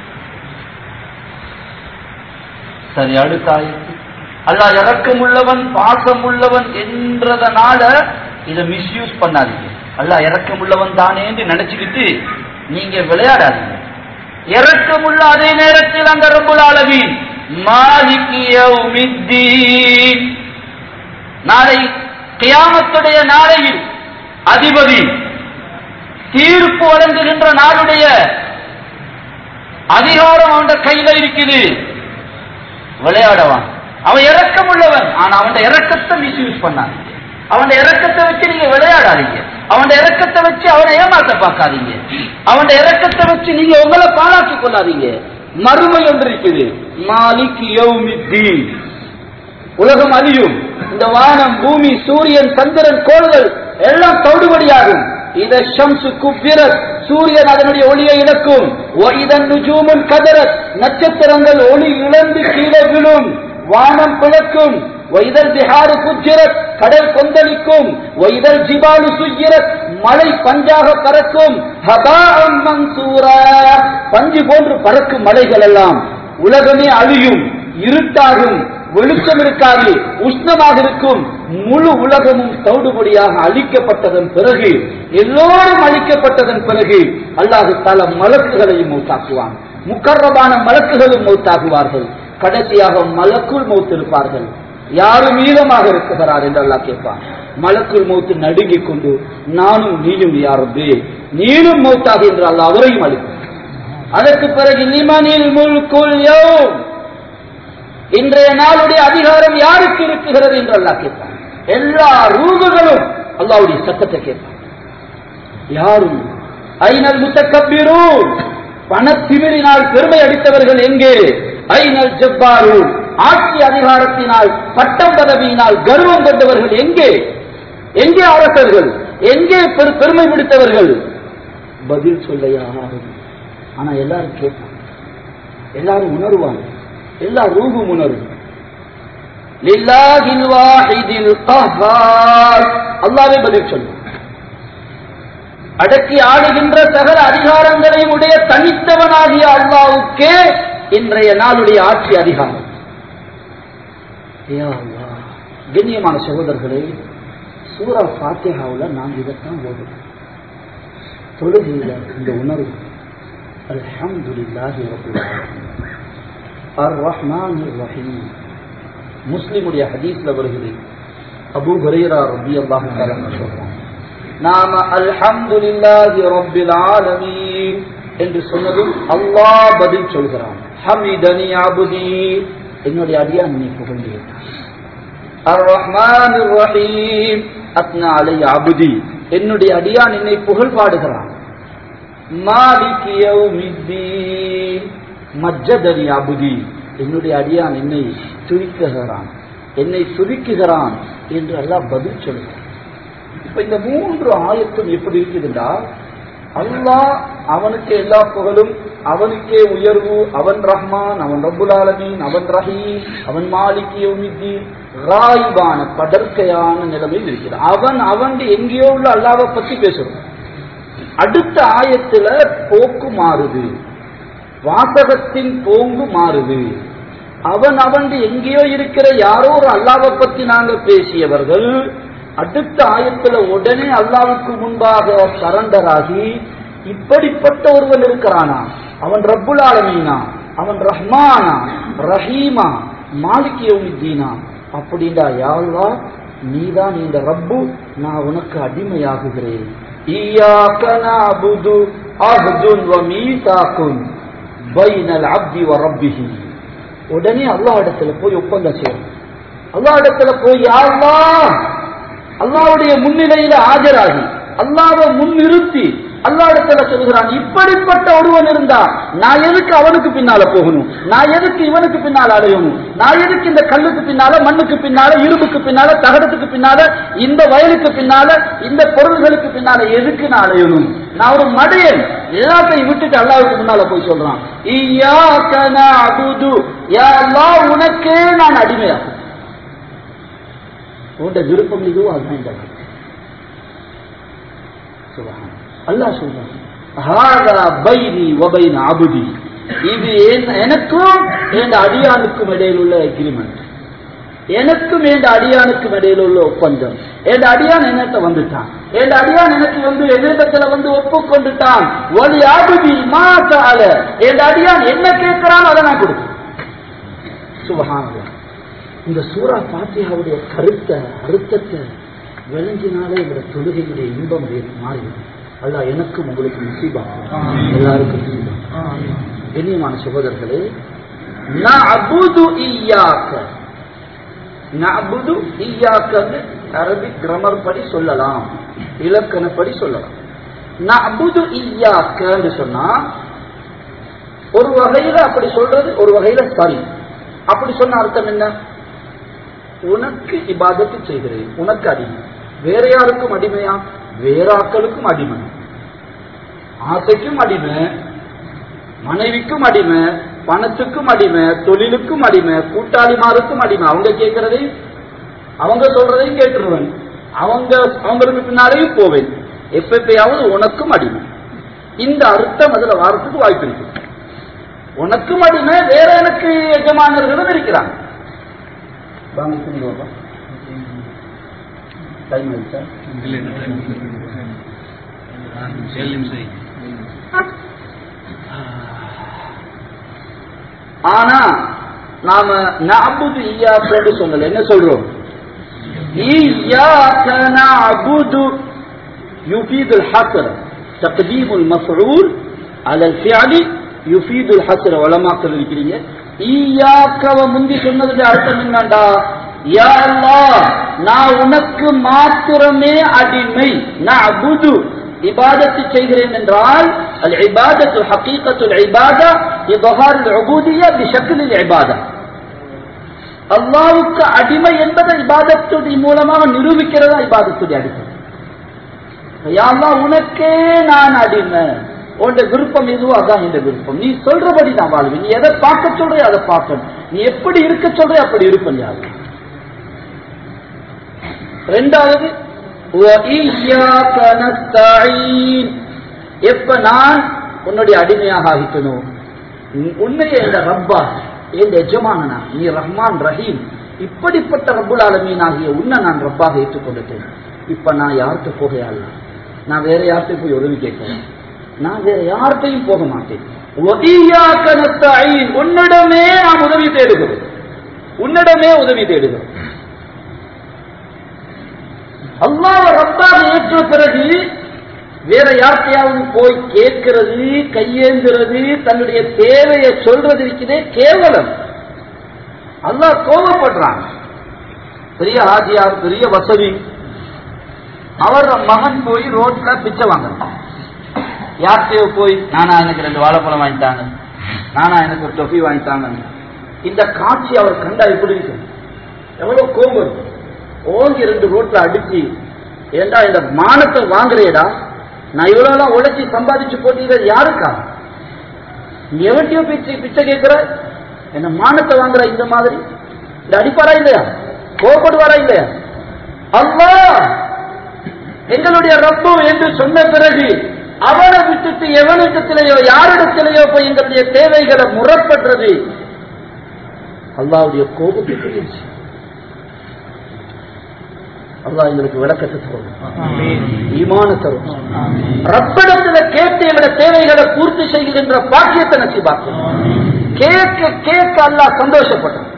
சரி அடுத்த ஆயத்து அல்லாஹ் இரக்கம் உள்ளவன் பாசம் உள்ளவன் என்றதனால இதை மிஸ்யூஸ் பண்ணாதீங்க அல்லாஹ் இரக்கம் உள்ளவன் தானே என்று நினைச்சுக்கிட்டு நீங்க விளையாடாதீங்க இரக்கமுள்ள அதே நேரத்தில் அந்த ரப்புல் ஆலமீன் மாலிகி யௌமித்தீன் நாளை கியாமத்துடைய நாளையில் அதிபதி தீர்ப்பு வழங்குகின்ற நாளுடைய அதிகாரம் அவன் கையில இருக்குது விளையாடவான் அவன் இறக்கம் உள்ளவன் ஆனா அவன் இறக்கத்தை மிஸ்யூஸ் பண்ணாதீங்க அவன் இறக்கத்தை வச்சு நீங்க விளையாடாதீங்க அவன் இறக்கத்தை வச்சு அவனை ஏமாத்த பார்க்காதீங்க அவன் இறக்கத்தை வச்சு நீங்க உங்களை பாழாக்கிக் கொள்ளாதீங்க மறுமை ஒன்று இருக்குது மாலிக் யௌமித்தீன் உலகம் அழியும் இந்த வானம் பூமி சூரியன் சந்திரன் கோள்கள் எல்லாம் தவிடுபடியாகும் இத ஷம்சு குப்பிரத் சூரியன் அதனுடைய ஒளியை இழக்கும் இதன் நுஜூமுன் கதரத் நட்சத்திரங்கள் ஒளி இழந்து கீழே விழும் வானம் பிளக்கும் வைதல் பிஹாரு குஜிரத் கடல் கொந்தளிக்கும் வைதல் ஜிபாலு சுஜிரத் மழை பஞ்சாக பறக்கும் ஹபாஅம் மன்சூரா பஞ்சு போன்று பறக்கும் மலைகள் எல்லாம் உலகமே அழியும் இருட்டாகும் வெளிச்சம் இருக்காது உஷ்ணமாக இருக்கும் முழு உலகமும் தவிடுபடியாக அழிக்கப்பட்டதன் பிறகு எல்லோரும் அழிக்கப்பட்டதன் பிறகு அல்லாஹு தல மலக்குகளையும் மௌத்தாக்குவான் முக்கரமான மலக்குகளும் மௌத்தாகுவார்கள் கடைசியாக மலக்குள் மௌத்திருப்பார்கள் யாரு மீதமாக இருக்கிறார் என்று அல்லாஹ் கேட்பான் மலக்குள் மௌத்து நடுங்கிக் கொண்டு நானும் நீயும் யாரது நீனும் மௌத்தாக என்று அல்லாஹ் அவரையும் அளிப்பான் அதற்கு பிறகு நிமனில் முல்குல் யௌம் இன்றைய நாளுடைய அதிகாரம் யாருக்கு இருக்குகிறது என்று அல்லாஹ் கேட்பான் எல்லா ரூகுகளும் அல்லாவுடைய சத்தத்தை கேட்பான் யாரும் ஐநல் முத்தக்கபிரூன் பணத்திமிரினால் பெருமை அடித்தவர்கள் எங்கே ஐநல் ஜப்பாரு ஆட்சி அதிகாரத்தினால் பட்டம் பதவியினால் கர்வம் கொண்டவர்கள் எங்கே எங்கே அரசர்கள் எங்கே பெரு- பெருமை பிடித்தவர்கள் பதில் சொல்ல யாரும் ஆனா எல்லாரும் கேட்பாங்க எல்லாரும் உணர்வாங்க எல்லா ரூபும் உணரும் லில்லாஹில் வாஹிதில் கஹ்ஹார் அல்லாஹ்வே பதில் சொல்லுவான் அடக்கி ஆளுகின்ற சகல அதிகாரங்களையும் உடைய தனித்தவனாகிய அல்லாவுக்கே இன்றைய நாளுடைய ஆட்சி அதிகாரம் யா அல்லாஹ். கண்ணியமான சகோதரர்களே சூரா ஃபாத்திஹாவுல நாம் இதைத்தான் ஓடுறோம் தொழுகையில இந்த உணர்வு அல்ஹம்துலில்லாஹி ரப்பில் ஆலமீன் அர் ரஹ்மான் ரஹீம் முஸ்லிமுடைய ஹதீஸ்ல வருகிறது அபூ ஹுரைரா ரலியல்லாஹு தஆலா சொல்றாங்க நாம அல்ஹம்துலில்லாஹி ரப்பில் ஆலமீன் என்று சொன்னதும் அல்லாஹ் பதில் சொல்கிறான் ஹமிதனி அபுதி என்னுடைய அடியான் நீ புகழ்ந்து அர் ரஹ்மான் ரஹீம் அத்னா அலை அபுதி என்னுடைய அடியான் என்னை புகழ் பாடுகிறான் மாலிக் யௌமித்தீன் மஜ்ஜதனி அபுதி என்னுடைய அடியான் என்னை துதிக்குகிறான் என்னை துதிக்குகிறான் என்று அல்லாஹ் பதில் சொல்லுகிறான் இப்ப இந்த மூன்று ஆயத்தும் எப்படி இருக்குதுண்டா அல்லாஹ் அவனுக்கு எல்லா புகழும் அவனுக்கே உயர்வு அவன் ரஹ்மான் அவன் ரப்புல் ஆலமீன் அவன் ரஹீம் அவன் மாலிக் யௌமித்தீன் ராயிபான படற்கையான நிலைமையில் இருக்கிறான் அவன் அவன் எங்கேயோ உள்ள அல்லாவை பத்தி பேசுறான் அடுத்த ஆயத்துல போக்கு மாறுது வாசகத்தின் போங்கு மாறுது அவன் அவன் எங்கேயோ இருக்கிற யாரோ ஒரு அல்லாவை பத்தி நாங்க பேசியவர்கள் அடுத்த ஆயத்துல உடனே அல்லாவுக்கு முன்பாக சரண்டர் ஆகி இப்படிப்பட்ட ஒருவன் இருக்கிறானா அவன் ரப்புல் ஆலமீனா அவன் ரஹ்மானா ரஹீமா மாலிக் யௌமித்தீனா அப்படின்டா யாழ்வா நீதான் இந்த ரப்பு நான் உனக்கு அடிமையாகுகிறேன் ஈயாக்க நஅபுது அஹ்துன் வ மீசாக்குன் பைனல் அப்தி வ ரப்பிஹி உடனே அல்லாஹ் இடத்துல போய் ஒப்பந்தம் செய்யணும் அல்லாஹ் இடத்துல போய் யா அல்லாஹ் அல்லாஹ்வுடைய முன்னிலையில ஆஜராகி அல்லாஹ்வை முன்னிறுத்தி அல்லாஹ் இடத்துல சொல்கிறான் இப்படிப்பட்ட ஒருவன் இருந்தா நான் எதுக்கு அவனுக்கு பின்னால போகணும் நான் எதுக்கு இவனுக்கு பின்னால அலையணும் நான் எதுக்கு இந்த கல்லுக்கு பின்னால மண்ணுக்கு பின்னால இரும்புக்கு பின்னால தகரத்துக்கு பின்னால இந்த வயலுக்கு பின்னால இந்த பொருள்களுக்கு பின்னால எதுக்கு நான் அலையணும் நான் ஒரு மடையன் எல்லாத்தையும் விட்டுட்டு அல்லாவுக்கு முன்னால போய் சொல்றான் இய்யாக்க நஅபுது யா அல்லாஹ் உனக்கே நான் அடிமையாகும் உன்ட விருப்பம் இதுவோ அதுதான் இந்த வாழ்க்கை. சுபஹான். அல்லாஹ் சொல்றான் ஹாதா பைனி வபைன அபுதி இது என்- எனக்கும் என் அடியானுக்கும் இடையில் உள்ள அக்ரிமெண்ட் எனக்கும் என் அடியானுக்கும் இடையில் உள்ள ஒப்பந்தம் என் அடியான் என்னட்ட வந்துட்டான் என் அடியான் எனக்கு வந்து எதிர்கத்துல வந்து ஒப்புக்கொண்டுட்டான் ஒலி அபுதி மாசால என் அடியான் என்ன கேட்கிறான் அதை நான் கொடுப்பேன் சுபஹானல்லாஹ் இந்த சூரா பாத்தியாவுடைய கருத்தை அர்த்தத்தை விளங்கினாலே இந்த தொழுகையுடைய இன்பம் வே- மாறிடும் அல்லாஹ் எனக்கும் உங்களுக்கு நசீபா எல்லாருக்கும் நசீபா கண்ணியமான சகோதரர்களே நஅபுது இய்யாக நஅபுது இய்யாக்கன்னு அரபிக் கிராமர் படி சொல்லலாம் இலக்கணப்படி சொல்லலாம் நஅபுது இய்யாக்கன்னு சொன்னா ஒரு வகையில அப்படி சொல்றது ஒரு வகையில சரி அப்படி சொன்ன அர்த்தம் என்ன உனக்கு இபாதத்து செய்கிறேன் உனக்கு அடிமை வேற யாருக்கும் அடிமையா வேற ஆட்களுக்கும் அடிமை ஆசைக்கும் அடிமை மனைவிக்கும் அடிமை பணத்துக்கும் அடிமை தொழிலுக்கும் அடிமை கூட்டாளிமாருக்கும் அடிமை அவங்க கேட்கறதை அவங்க சொல்றதையும் கேட்டுருவேன் அவங்க அவங்களுக்கு பின்னாலேயும் போவேன் எப்பயாவது உனக்கும் அடிமை இந்த அர்த்தம் அதுல வாரத்துக்கு வாய்ப்பு இருக்கு உனக்கும் அடிமை வேற எனக்கு எஜமானர்களும் இருக்கிறாங்க வாங்க திரும்பி வரலாம் டைம் ஆயிடுச்சா ஆனா நாம நஅபுது இய்யாக்கன்னு சொல்லல என்ன சொல்றோம் இய்யாக நஅபுது يفيد الحصر تقديم المفعول على الفعل يفيد الحصر உலமாக்கள் இருக்கிறீங்க ஈயாக்கவ முந்தி சொன்னதுடைய அர்த்தம் என்னண்டா யா அல்லாஹ் நான் உனக்கு மாத்திரமே அடிமை நஅபுது இபாதத்து செய்கிறேன் என்றால் அல் இபாதத்து ஹகீகத்துல் இபாதா இபஹார் உபூதியா பிஷக்கில் இபாதா அல்லாவுக்கு அடிமை என்பதை இபாதத்துடைய மூலமாக நிரூபிக்கிறதா இபாதத்துடைய அடிமை யா அல்லாஹ் உனக்கே நான் அடிமை உன்ட விருப்பம் எதுவோ அதான் என் விருப்பம் நீ சொல்றபடி நான் வாழ்வேன் நீ எதை பார்க்க சொல்றே அதை பார்க்கணும் நீ எப்படி இருக்க சொல்றே அப்படி இருப்பேன் யா அல்லாஹ். ரெண்டாவது وَإِيَّاكَ نَسْتَعِينُ எப்ப நான் உன்னுடைய அடிமையாக ஆகிட்டனும் உன்னைய இந்த ரப்பா என் எஜமானனா நீ ரஹ்மான் ரஹீம் இப்படிப்பட்ட ரப்புல் ஆலமீன் ஆகிய உன்னை நான் ரப்பாக ஏற்றுக்கொண்டுட்டேன் இப்ப நான் யார்கிட்ட போகையால நான் வேற யார்கிட்ட போய் உதவி கேட்கிறேன் நான் வேற யார்கிட்டையும் போக மாட்டேன் وَإِيَّاكَ نَسْتَعِينُ உன்னிடமே நான் உதவி தேடுகிறேன் உன்னிடமே உதவி தேடுகிறேன் அல்லாஹ் ரப்பாக ஏற்ற பிறகு வேற யார்கிட்டயாவது போய் கேட்கிறது கையேந்துறது தன்னுடைய தேவையை சொல்றது இருக்குதே கேவலம் அல்லாஹ் கோபப்படுறான் பெரிய ஆஜியார் பெரிய வசதி அவர் மகன் போய் ரோட்ல பிச்சை வாங்குறான் யார்கிட்டயோ போய் நானா எனக்கு ரெண்டு வாழைப்பழம் வாங்கிட்டாங்க நானா எனக்கு ஒரு தொப்பி வாங்கிட்டாங்க இந்த காட்சி அவர் கண்டா எப்படி இருக்கும் எவ்வளவு கோபம் இருக்கும். ஓங்கி ரெண்டு ரோட்ல அடிச்சு ஏண்டா இந்த மானத்தை வாங்குறேடா நான் இவ்வளவு எல்லாம் உழைச்சி சம்பாதிச்சு போட்டீங்க யாருக்கா நீ எவன்ட்டியோ பிச்சை பிச்சை கேட்கிற என்ன மானத்தை வாங்குற இந்த மாதிரி இந்த அடிப்பாரா இல்லையா கோபப்படுவாரா இல்லையா அல்லா எங்களுடைய ரப்பு என்று சொன்ன பிறகு அவனை விட்டுட்டு எவனிடத்திலேயோ யாரிடத்திலேயோ போய் எங்களுடைய தேவைகளை முறப்படுறது அல்லாவுடைய கோபத்துக்கு இருந்துச்சு அல்லாஹ் எங்களுக்கு விளக்கத்தை தரும் ஈமான தரும் ரப்பிடத்துல கேட்டு எங்களோட தேவைகளை பூர்த்தி செய்கின்ற பாக்கியத்தை நசிபாக்கும் கேட்க கேட்க அல்லாஹ் சந்தோஷப்பட்டான்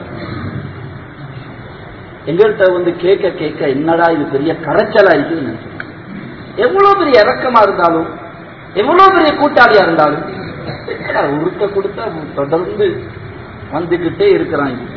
எங்கள்கிட்ட வந்து கேட்க கேட்க என்னடா இது பெரிய கரைச்சலா இருக்குன்னு நினைச்சேன் எவ்வளவு பெரிய இறக்கமா இருந்தாலும் எவ்வளவு பெரிய கூட்டாளியா இருந்தாலும் என்னடா உருட்ட கொடுத்தா தொடர்ந்து வந்துகிட்டே இருக்கிறான் இங்க.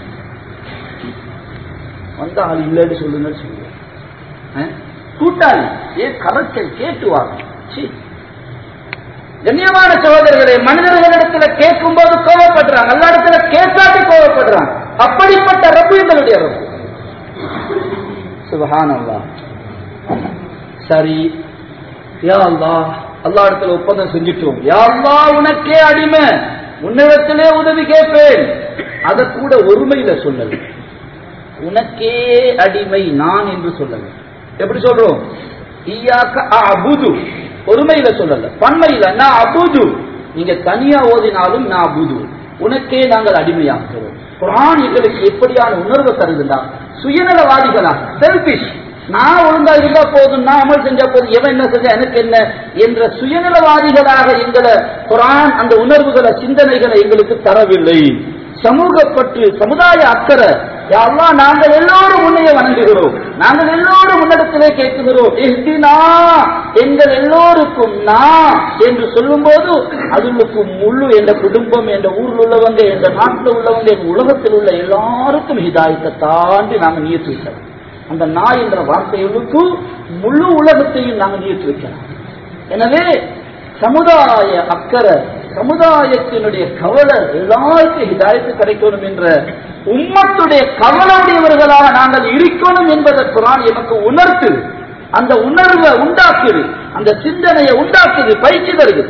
வந்த ஆள் இல்லைன்னு சொல்லுங்க சொல்லுவேன் அஹ்? கூட்டாளி ஏன் கரைச்சல் கேட்டு வாங்க சீ. கண்ணியமான சகோதரர்களே மனிதர்களிடத்துல கேட்கும் போது கோவப்படுறாங்க எல்லா இடத்துல கேட்காட்டி கோவப்படுறாங்க அப்படிப்பட்ட ரப்பு எங்களுடைய ரப்பு சுபஹானல்லாஹ் சரி யா அல்லாஹ் அல்லா இடத்துல ஒப்பந்தம் செஞ்சுட்டோம் யா அல்லாஹ் உனக்கே அடிமை உன்னிடத்திலே உதவி கேட்பேன் அத கூட ஒருமையில சொல்லல உனக்கே அடிமை நான் என்று சொல்லல எப்படி சொல்றோம் ஈயாக்க அபுது ஒருமையில சொல்லல பன்மையில நான் அபுது நீங்க தனியா ஓதினாலும் நான் அபுது உனக்கே நாங்கள் அடிமையாகிறோம் குரான் எங்களுக்கு எப்படியான உணர்வு தருதுண்டா சுயநலவாதிகளா செல்பிஷ் நான் ஒழுங்கா இருந்தா போதும் நான் அமல் செஞ்சா போதும் எவன் என்ன செஞ்சா எனக்கு என்ன என்ற சுயநலவாதிகளாக எங்களை குரான் அந்த உணர்வுகளை சிந்தனைகளை எங்களுக்கு தரவில்லை சமூகப்பற்று சமுதாய அக்கறை யாரெல்லாம் நாங்கள் எல்லோரும் உன்னைய வணங்குகிறோம் நாங்கள் எல்லோரும் உன்னிடத்திலே கேட்கிறோம் இஹ்தினா, எங்கள் எல்லோருக்கும் நான் என்று சொல்லும்போது அதுக்கு முழு என்ற குடும்பம் என்ற ஊரில் உள்ளவங்க என்ற நாட்டில் உள்ளவங்க என் உலகத்தில் உள்ள எல்லாருக்கும் ஹிதாயத்தை தாண்டி நாங்கள் நியத்து வைக்கிறோம் அந்த நாய் என்ற வார்த்தைகளுக்கு முழு உலகத்தையும் நாங்கள் நியத்து வைக்கலாம் எனவே சமுதாய அக்கறை சமுதாயத்தினுடைய கவலை எல்லாருக்கும் ஹிதாயத்து கிடைக்கணும் என்ற உம்மத்துடைய கவலையுடையவர்களாக நாங்கள் இருக்கணும் என்பதை குரான் எமக்கு உணர்த்துது அந்த உணர்வை உண்டாக்குது அந்த சிந்தனையை உண்டாக்குது பயிற்சி தருது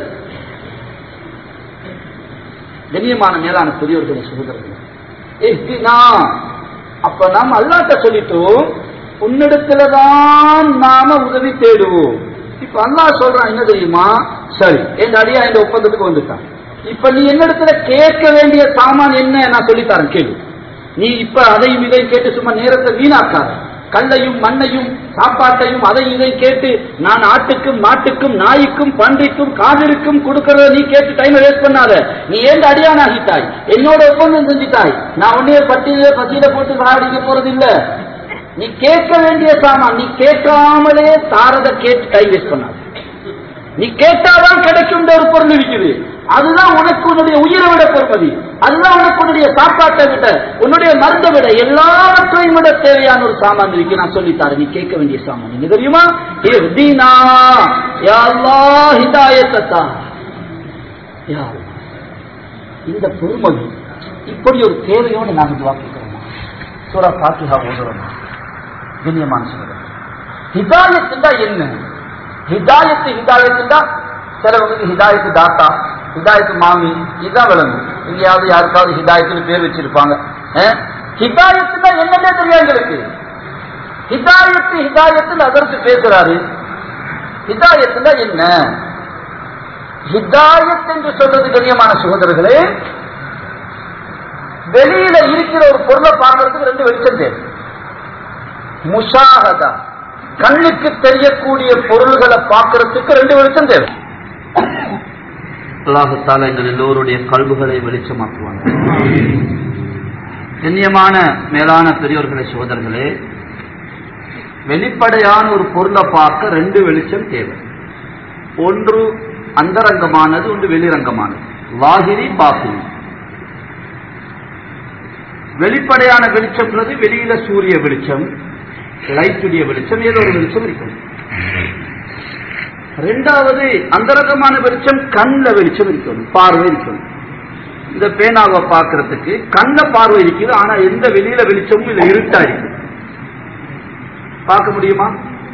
கண்ணியமான மேலான பெரியவர்களை சகோதரர்கள் இஹ்தினா. அப்ப நாம் அல்லாட்ட சொல்லிட்டோம் உன்னிடத்துலதான் நாம உதவி தேடுவோம் இப்ப அல்லாஹ் சொல்றான் என்ன தெரியுமா சரி என் அடியா இந்த ஒப்பந்தத்துக்கு வந்துட்டான் இப்ப நீ என்னிடத்துல கேட்க வேண்டிய சாமான் என்ன நான் சொல்லித்தரேன் கேளு நீ இப்ப அதையும் இதையும் கேட்டு சும்மா நேரத்தை வீணாக்காத கல்லையும் மண்ணையும் சாப்பாட்டையும் அதையும் இதையும் கேட்டு நான் ஆட்டுக்கும் மாட்டுக்கும் நாய்க்கும் பன்றிக்கும் காதிருக்கும் கொடுக்கறத நீ கேட்டு டைம் வேஸ்ட் பண்ணாத நீ ஏன் அடியானாகிட்டாய் என்னோட ஒப்பந்தம் செஞ்சுட்டாய் நான் உன்னைய பட்டியல பசியில போட்டு சாடிக்க போறது இல்ல நீ கேட்க வேண்டிய சாமான் நீ கேட்காமலே தாரத கேட்டு டைம் வேஸ்ட் பண்ணாத நீ கேட்டாதான் கிடைக்கும் ஒரு பொருள் இருக்குது அதுதான் உனக்கு உன்னுடைய உயிரை விட பொறுமதி அதுதான் உனக்கு உன்னுடைய சாப்பாட்டை விட உன்னுடைய மருந்தை விட எல்லாவற்றையும் விட தேவையான ஒரு சாமான் இருக்கு நான் சொல்லித்தாரு நீ கேட்க வேண்டிய சாமான் நீங்க தெரியுமா இஹ்தினா யா அல்லாஹ் ஹிதாயத்தை தா. யா அல்லாஹ். இந்த பொறுமதி இப்படி ஒரு தேவையோடு நாங்கள் துவா கேட்கிறோம் சூரா பாத்திஹா ஓதுறோம் கண்ணியமான சொல்றேன் ஹிதாயத்துண்டா என்ன ஹிதாயத்து ஹிதாயத்துண்டா சிலவங்களுக்கு ஹிதாயத்து தாத்தா ஹிதாயத்து மாமி இதுதான் விளங்கும் எங்கேயாவது யாருக்காவது ஹிதாயத்துன்னு பேர் வச்சிருப்பாங்க அஹ்? ஹிதாயத்துனா என்னன்னே தெரியாது எங்களுக்கு ஹிதாயத்து ஹிதாயத்துன்னு அதற்கு பேசுறாரு ஹிதாயத்துனா என்ன ஹிதாயத் என்று சொல்றது கண்ணியமான சகோதரர்களே வெளியில இருக்கிற ஒரு பொருளை பார்க்கறதுக்கு ரெண்டு வெளிச்சம் தேவை முஷாகதா கண்ணுக்கு தெரியக்கூடிய பொருள்களை பார்க்கறதுக்கு ரெண்டு வெளிச்சம் தேவை அல்லாஹத்தால எங்கள் எல்லோருடைய கல்வுகளை வெளிச்சமாக்குவாங்க கண்ணியமான மேலான பெரியோர்களே சோதர்களே வெளிப்படையான ஒரு பொருளை பார்க்க ரெண்டு வெளிச்சம் தேவை ஒன்று அந்தரங்கமானது ஒன்று வெளிரங்கமானது வாகிரி பாசிரி வெளிப்படையான வெளிச்சம்ன்றது வெளியில சூரிய வெளிச்சம் லைட்டுடைய வெளிச்சம் ஏதோ ஒரு வெளிச்சம் இருக்கும் ரெண்டாவது அந்தரங்கமான வெளிச்சம் கண்ல வெளிச்சம் இருக்கணும் பார்வை இருக்கணும் இந்த பேனாவை பார்க்கறதுக்கு கண்ண பார்வை இருக்குது ஆனா எந்த வெளியில வெளிச்சமும் இதுல இருட்டா இருக்கு பார்க்க முடியுமா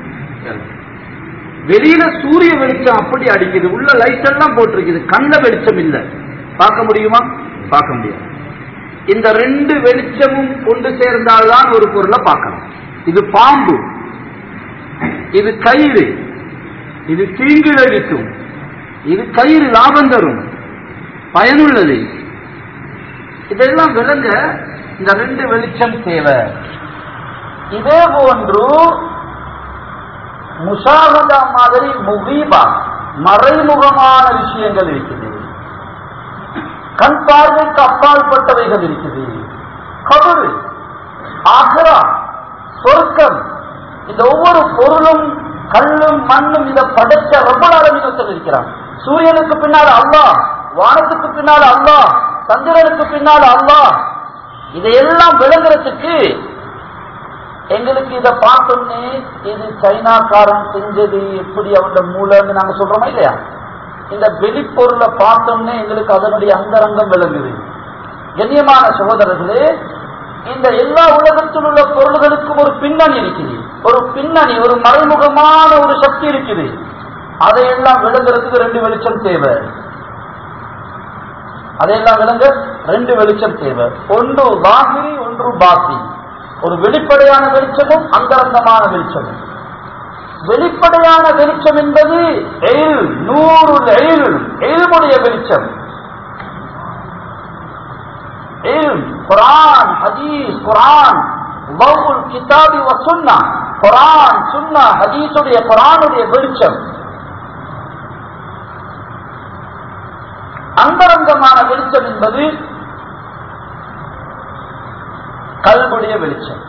வெளியில சூரிய வெளிச்சம் அப்படி அடிக்குது உள்ள லைட் எல்லாம் போட்டிருக்குது கண்ண வெளிச்சம் இல்ல பார்க்க முடியுமா பார்க்க முடியாது இந்த ரெண்டு வெளிச்சமும் கொண்டு சேர்ந்தால்தான் ஒரு பொருளை பார்க்கலாம் இது பாம்பு இது கயிறு இது தீங்கு அடிக்கும் இது கயிறு லாபம் தரும் பயனுள்ளது இதெல்லாம் விளங்க இந்த ரெண்டு வெளிச்சம் தேவை இதே போன்று முஷாகதா மாதிரி முகீபா மறைமுகமான விஷயங்கள் இருக்குது கண் பார்வைக்கு அப்பாற்பட்டவைகள் இருக்குது கபரு ஆக்ரா சொர்க்கம் இந்த ஒவ்வொரு பொருளும் கல்லும் மண்ணும் இதை படைச்ச ரொம்ப அளவினத்தில் இருக்கிறான் சூரியனுக்கு பின்னால் அல்லாஹ் வானத்துக்கு பின்னால் அல்லாஹ் சந்திரனுக்கு பின்னால் அல்லாஹ் இதையெல்லாம் விளங்குறதுக்கு எங்களுக்கு இதை பார்த்தோன்னே இது சைனாக்காரன் செஞ்சது எப்படி அவனோட மூளைன்னு நாங்க சொல்றோமா இல்லையா இந்த வெளிப்பொருளை பார்த்தோன்னே எங்களுக்கு அதனுடைய அந்தரங்கம் விளங்குது கண்ணியமான சகோதரர்களே இந்த எல்லா உலகத்தில் உள்ள பொருள்களுக்கும் ஒரு பின்னணி இருக்குது ஒரு பின்னணி ஒரு மறைமுகமான ஒரு சக்தி இருக்குது அதையெல்லாம் விளங்குறதுக்கு ரெண்டு வெளிச்சம் தேவை அதையெல்லாம் விளங்க ரெண்டு வெளிச்சம் தேவை ஒன்று பாகிரி ஒன்று பாசி ஒரு வெளிப்படையான வெளிச்சமும் அந்தரங்கமான வெளிச்சமும் வெளிப்படையான வெளிச்சம் என்பது எயில் நூறு எயில் எயில்முடைய வெளிச்சம் இல்ம், குரான் ஹதீஸ் குரான் வவுல் கிதாபி வ சுன்னா குரான் சுன்னா ஹதீஸுடைய குரானுடைய வெளிச்சம் அந்தரங்கமான வெளிச்சம் என்பது கல்புடைய வெளிச்சம்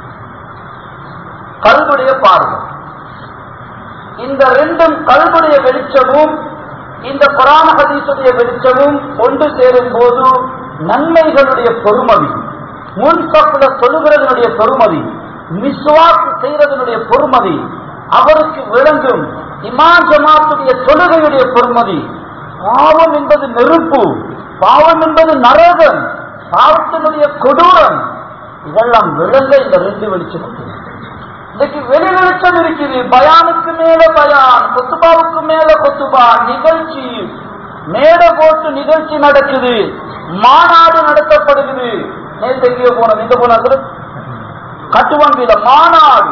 கல்புடைய பார்வை இந்த ரெண்டும் கல்புடைய வெளிச்சமும் இந்த குரான ஹதீஸுடைய வெளிச்சமும் ஒன்று சேரும் போது நன்மைகளுடைய பொறுமதி முன்சப்புல தொழுகிறதனுடைய பொறுமதி மிஸ்வாக்கு செய்யறதனுடைய பொறுமதி அவருக்கு விளங்கும் இமான் ஜமாத்துடைய தொழுகையுடைய பொறுமதி பாவம் என்பது நெருப்பு பாவம் என்பது நரகம் பாவத்தினுடைய கொடூரம் இதெல்லாம் விளங்க இந்த ரெண்டு வெளிச்சம் இன்னைக்கு வெளி வெளிச்சம் இருக்குது பயானுக்கு மேல பயான் கொத்துபாவுக்கு மேல கொத்துபா நிகழ்ச்சி மேடை போட்டு நிகழ்ச்சி நடக்குது மாநாடு நடத்தப்படுகிறது நேற்று எங்கேயோ போனது எங்க போனாங்க கட்டுவங்கில மாநாடு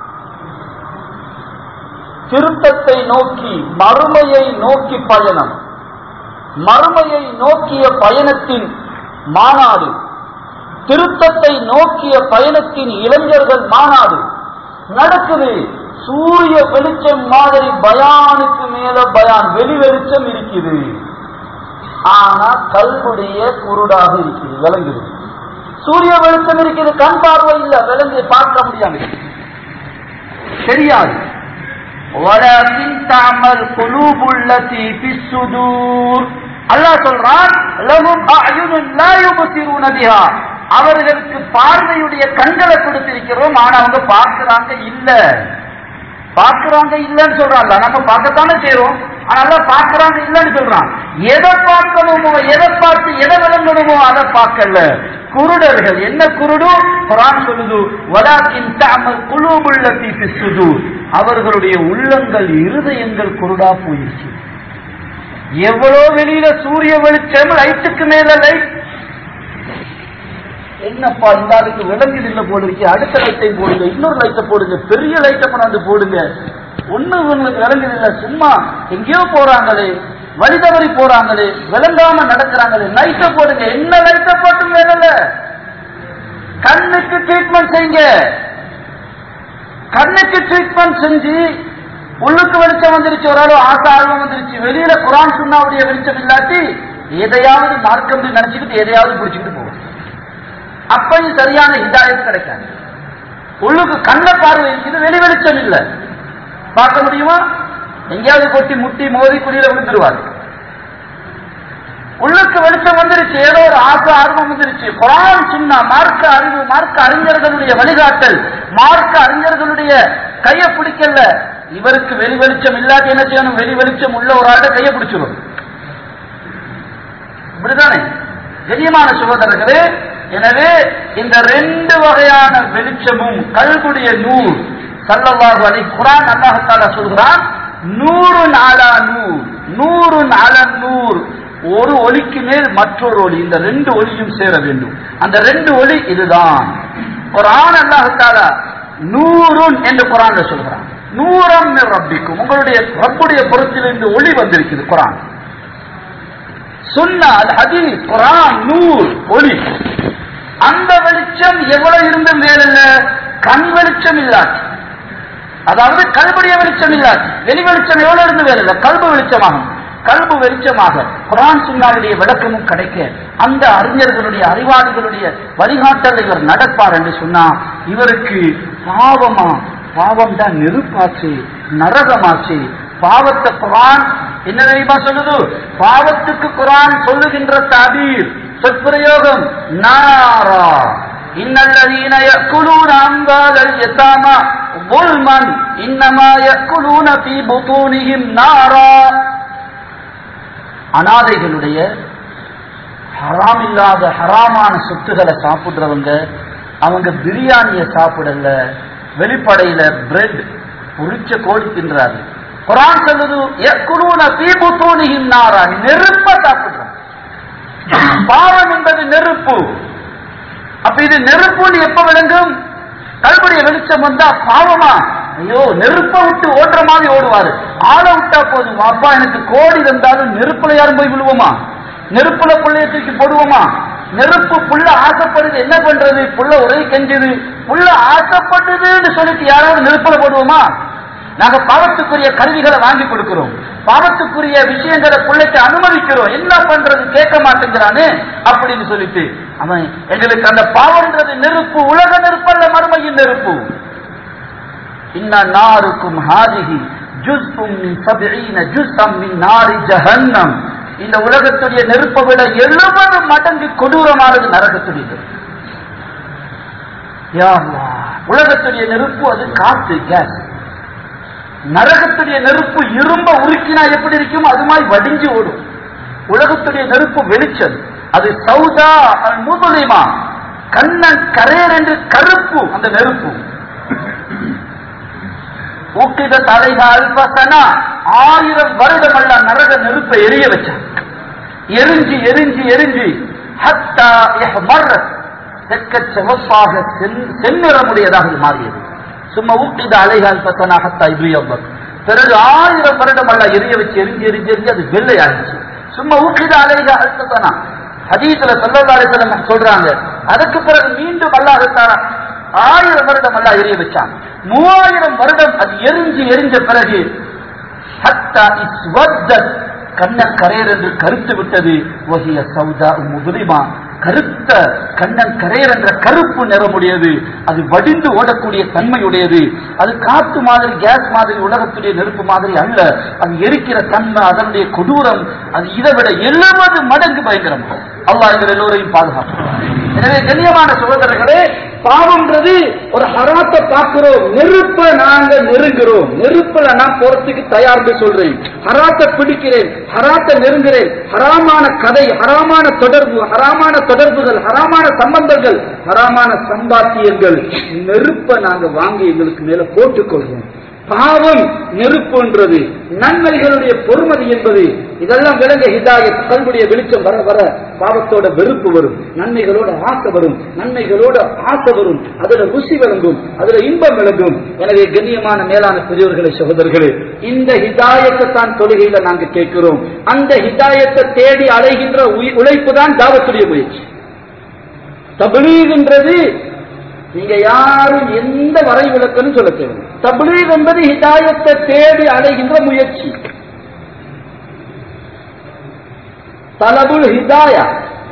திருத்தத்தை நோக்கி மறுமையை நோக்கி பயணம் மறுமையை நோக்கிய பயணத்தின் மாநாடு திருத்தத்தை நோக்கிய பயணத்தின் இளைஞர்கள் மாநாடு நடக்குது சூரிய வெளிச்சம் மாதிரி பயானுக்கு மேல பயான் வெளி வெளிச்சம் இருக்குது ஆனா கல்வுடைய குருடாக இருக்குது விளங்குது சூரிய வெளிச்சம் இருக்குது கண் பார்வை இல்ல விளங்கி பார்க்க முடியாம இருக்கு. தெரியாது ولكن تعمل قلوب التي في الصدور அல்லாஹ் சொல்றான் லஹும் அயுனுன் லா யுபசிரூன பிஹா அவர்களுக்கு பார்வையுடைய கண்களை கொடுத்திருக்கிறோம் ஆனா அவங்க பார்க்கறாங்க இல்ல பார்க்கறாங்க இல்லன்னு சொல்றான்ல நம்ம பார்க்கத்தானே செய்றோம் ஆனா அல்லாஹ் பார்க்கறாங்க இல்லன்னு சொல்றான் எதை பார்க்கணுமோ எதை பார்த்து எதை விளங்கணுமோ அதை பார்க்கல குருடர்கள் என்ன குருடு குரான் சொல்லுது வலாக்கின் தாமல் குழுவுள்ளத்தி பிசுது அவர்களுடைய உள்ளங்கள் இருதயங்கள் குருடா போயிருச்சு எவ்வளோ வெளியில சூரிய வெளிச்சம் லைட்டுக்கு மேல லைட் என்னப்பா இந்த ஆளுக்கு விளங்குது இல்ல போல இருக்கு அடுத்த லைட்டை போடுங்க இன்னொரு லைட்டை போடுங்க பெரிய லைட்டை கொண்டாந்து போடுங்க ஒண்ணு உங்களுக்கு விளங்குது இல்ல சும்மா எங்கேயோ போறாங்களே வழி தவறி போறாங்களே விளங்காம நடக்கிறாங்களே லைட்டை போடுங்க என்ன லைட்டை போட்டு வேறல கண்ணுக்கு ட்ரீட்மெண்ட் செய்யுங்க கண்ணுக்கு ட்ரீட்மெண்ட் செஞ்சு உள்ளுக்கு வெளிச்சம் வந்துருச்சு ஒரு அளவு ஆசை ஆர்வம் வந்துருச்சு வெளியில குரான் சுண்ணாவுடைய வெளிச்சம் இல்லாட்டி எதையாவது மார்க்கம் நினைச்சுக்கிட்டு எதையாவது பிடிச்சிக்கிட்டு போகும் அப்பயும் சரியான ஹிதாயத்து கிடைக்காது உள்ளுக்கு கண்ண பார்வை இருக்குது வெளி வெளிச்சம் இல்ல பார்க்க முடியுமா எங்கேயாவது கொட்டி முட்டி மோதி குடியில விழுந்துருவாரு உள்ளுக்கு வெளிச்சம் வந்துருச்சு ஏதோ ஒரு ஆசை ஆர்வம் வந்துருச்சு குரான் சின்ன மார்க்க அறிவு மார்க்க அறிஞர்களுடைய வழிகாட்டல் மார்க்க அறிஞர்களுடைய கையை பிடிக்கல இவருக்கு வெளி வெளிச்சம் இல்லாட்டி என்ன செய்யணும் வெளி வெளிச்சம் உள்ள ஒரு ஆளை கையை பிடிச்சிடும் இப்படிதானே கண்ணியமான சகோதரர்களே எனவே இந்த ரெண்டு வகையான வெளிச்சமும் கல்குடைய நூல் சல்லல்லாஹு அலைஹி குர்ஆன் அல்லாஹ் தஆலா சொல்கிறான் நூறு நாளா நூறு நூறு நாள நூறு ஒரு ஒளிக்கு மேல் மற்றொரு ஒளி இந்த ரெண்டு ஒளியும் சேர வேண்டும் அந்த ரெண்டு ஒளி இதுதான் குர்ஆன் அல்லாஹ் தஆலா நூறுன் என்று குர்ஆன்ல சொல்கிறான் நூறம் மின் ரப்பிக்கும் உங்களுடைய ரப்புடைய புறத்திலிருந்து ஒளி வந்திருக்குது குர்ஆன் சுன்னா அல் ஹதீஸ் குர்ஆன் நூர் ஒளி அந்த வெளிச்சம் எவ்வளவு இருந்தும் வேறில்ல கண் வெளிச்சம் இல்லாட்டி அதாவது கல்புடைய வெளிச்சம் இல்லாட்டி வெளி வெளிச்சம் எவ்வளவு இருந்து வேறில்ல கல்பு வெளிச்சமாகும் கல்பு வெளிச்சமாக குரான் சுன்னாவுடைய விளக்கமும் கிடைக்க அந்த அறிஞர்களுடைய அறிவாளிகளுடைய வழிகாட்டல் இவர் நடப்பார் என்று சொன்னா இவருக்கு பாவமா பாவம் தான் நெருப்பாச்சு நரகமாச்சு பாவத்தை குரான் என்ன தெரியுமா சொல்லுது பாவத்துக்கு குரான் சொல்லுகின்ற தாபீர் சொற்பிரயோகம் நாரா இன்னல்லதீன யக்குலூன அம்வாலல் யதாமா ظلما انما ياكلون في بطونهم نارا அனாதைகளுடைய ஹராம் இல்லாத ஹராமான சொத்துக்களை சாப்பிடுறவங்க அவங்க பிரியாணிய சாப்பிடல வெளிப்படையில பிரெட் பொரிச்ச கோழி தின்றாரு குரான் சொல்லுது யக்குலூன ஃபீ புத்தூனிஹிம் நாரா நெருப்ப சாப்பிடுறாங்க பாவம் என்பது நெருப்பு அப்ப இது நெருப்புன்னு எப்ப விளங்கும் கல்புடைய வெளிச்சம் வந்தா பாவமா ஐயோ நெருப்பை விட்டு ஓடுற மாதிரி ஓடுவாரு ஆளை விட்டா போதும் அப்பா எனக்கு கோடி இருந்தாலும் நெருப்புல யாரும் போய் விழுவோமா நெருப்புல புள்ளைய தூக்கி போடுவோமா நெருப்பு புள்ள ஆசைப்படுது என்ன பண்றது புள்ள ஒரே கெஞ்சுது புள்ள ஆசைப்படுதுன்னு சொல்லிட்டு யாராவது நெருப்புல போடுவோமா நாங்க பாவத்துக்குரிய கருவிகளை வாங்கி கொடுக்கிறோம் பாவத்துக்குரிய விஷயங்களை பிள்ளைக்கு அனுமதிக்கிறோம் என்ன பண்றது கேட்க மாட்டேங்கிறானே அப்படின்னு சொல்லிட்டு அவன் எங்களுக்கு அந்த பாவம்ன்றது நெருப்பு உலக நெருப்பல்ல மறுமையின் நெருப்பு இன்ன நாருக்கும் ஹாதிஹி ஜுஸ்உம் மின் சப்ஈன ஜுஸ்அம் மின் நாரி ஜஹன்னம் இந்த உலகத்துடைய நெருப்பை விட எழுபது மடங்கு கொடூரமானது நரகத்துடைய நெருப்பு. யா அல்லாஹ். உலகத்துடைய நெருப்பு அது காத்து கேஸ் நரகத்துடைய நெருப்பு இரும்ப உருக்கினா எப்படி இருக்கும் அது மாதிரி வடிஞ்சு ஓடும் உலகத்துடைய நெருப்பு வெளிச்சம் அது சௌதா முதுலிமா கண்ணன் கரையர் என்று கருப்பு அந்த நெருப்பு ஊக்கித தலைக அல்பசனா ஆயிரம் வருடம் அல்ல நரக நெருப்பை எரிய வச்சான் எரிஞ்சு எரிஞ்சு எரிஞ்சு ஹத்தா இஹ்மர்ரத் தெற்க செவப்பாக செந்- செந்நிறமுடையதாக இது மாறியது சும்மா ஊக்கித அலைகால் பத்தனா ஹத்தா இப்ரியம்பர் பிறகு ஆயிரம் வருடம் அல்ல எரிய வச்சு எரிஞ்சு எரிஞ்சு எரிஞ்சு அது வெள்ளை ஆயிடுச்சு சும்மா ஊக்கித அலைகா அல்பத்தனா ஹதீஸ்ல சொல்லலாம் சொல்றாங்க அதுக்கு பிறகு மீண்டும் அல்லாஹத்தாரா ஆயிரம் வருடம் அல்ல எரிய வச்சான் மூவாயிரம் வருடம் அது எரிஞ்சு எரிஞ்ச பிறகு ஹத்தா இஸ்வத்தத் கண்ணன் கரையர் என்று கருத்து விட்டது வகிய சௌதா முதுலிமா கருத்த கண்ணன் கரையர் என்ற கருப்பு நிறமுடையது அது வடிந்து ஓடக்கூடிய தன்மையுடையது அது காத்து மாதிரி கேஸ் மாதிரி உலகத்துடைய நெருப்பு மாதிரி அல்ல அது எரிக்கிற தன்மை அதனுடைய கொடூரம் அது இதை விட எழுபது மடங்கு பயங்கரம் அல்லாஹ் எங்கள் எல்லோரையும் பாதுகாப்பு எனவே கண்ணியமான சகோதரர்களே பாவம்ன்றது ஒரு ஹராத்தை பார்க்கிறோம் நெருப்பை நாங்க நெருங்குறோம் நெருப்புல நான் போறதுக்கு தயார்னு சொல்றேன் ஹராத்தை பிடிக்கிறேன் ஹராத்தை நெருங்குறேன் ஹராமான கதை ஹராமான தொடர்பு ஹராமான தொடர்புகள் ஹராமான சம்பந்தங்கள் ஹராமான சம்பாத்தியங்கள் நெருப்பை நாங்க வாங்கி எங்களுக்கு மேல போட்டுக்கொள்வோம் பாவம் நெருப்புன்றது நன்மைகளுடைய பொறுமதி என்பது இதெல்லாம் விளங்க ஹிதாயத் கல்விடைய வெளிச்சம் வர வர பாவத்தோட வெறுப்பு வரும் நன்மைகளோட ஆசை வரும் நன்மைகளோட ஆசை வரும் அதுல ருசி விளங்கும் அதுல இன்பம் விளங்கும் எனவே கண்ணியமான மேலான பெரியவர்களே சகோதரர்களே இந்த ஹிதாயத்தை தான் தொழுகையில நாங்க கேட்கிறோம் அந்த ஹிதாயத்தை தேடி அலைகின்ற உய்- உழைப்பு தான் தாவத்துடைய முயற்சி தபிலீகின்றது நீங்க யாரும் எந்த வரை விளக்கணும் சொல்ல தேவை தபிலீக் என்பது ஹிதாயத்தை தேடி அடைகின்ற முயற்சி தலபுல் ஹிதாயா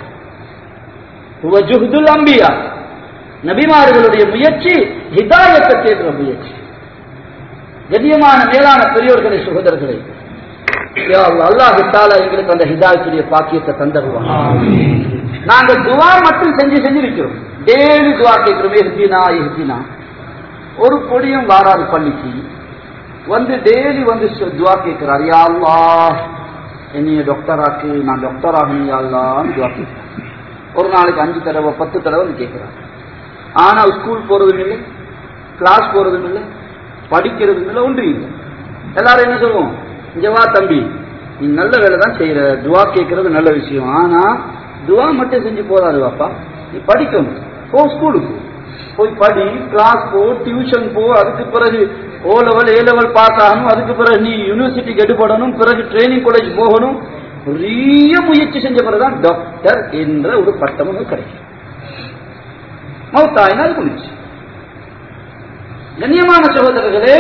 ஜுஹதுல் அம்பியா நபிமார்களுடைய முயற்சி ஹிதாயத்தை தேடுற முயற்சி கண்ணியமான மேலான பெரியோர்களை சுகதர்களே அல்லாஹ் தாலா எங்களுக்கு அந்த ஹிதாயத்துடைய பாக்கியத்தை தந்தருவான் நாங்க துவா மட்டும் செஞ்சு செஞ்சு இருக்கிறோம் டெய்லி துவா கேட்கிறோம் எஹ்தினா எஹ்தினா ஒரு பொடியும் வாராது பண்ணிக்கு வந்து டெய்லி வந்து சு- துவா கேட்கிறார் யா அல்லாஹ் என்னைய டாக்டர் ஆக்கு நான் டாக்டர் ஆகணும் யா அல்லாஹ்னு துவா கேட்கிறேன் ஒரு நாளைக்கு அஞ்சு தடவை பத்து தடவை கேட்கிறாங்க ஆனா ஸ்கூல் போறதும் இல்லை கிளாஸ் போறதும் இல்லை படிக்கிறதும் இல்லை ஒன்றும் இல்லை எல்லாரும் என்ன சொல்லுவோம் இங்க வா தம்பி நீ நல்ல வேலை தான் செய்யற துவா கேட்கறது நல்ல விஷயம் ஆனா துவா மட்டும் செஞ்சு போதாது வாப்பா நீ படிக்கணும் போ ஸ்கூலுக்கு போய் படி கிளாஸ் போ டியூஷன் போ அதுக்கு பிறகு O level A level pass ஆகணும் அதுக்கு பிறகு நீ யூனிவர்சிட்டிக்கு எடுபடணும் பிறகு ட்ரைனிங் காலேஜ் போகணும் பெரிய முயற்சி செஞ்ச பிறகுதான் டாக்டர் என்ற ஒரு பட்டம் ஒன்று கிடைக்கும் மௌத்தாயினால் குளிச்சு கண்ணியமான சகோதரர்களே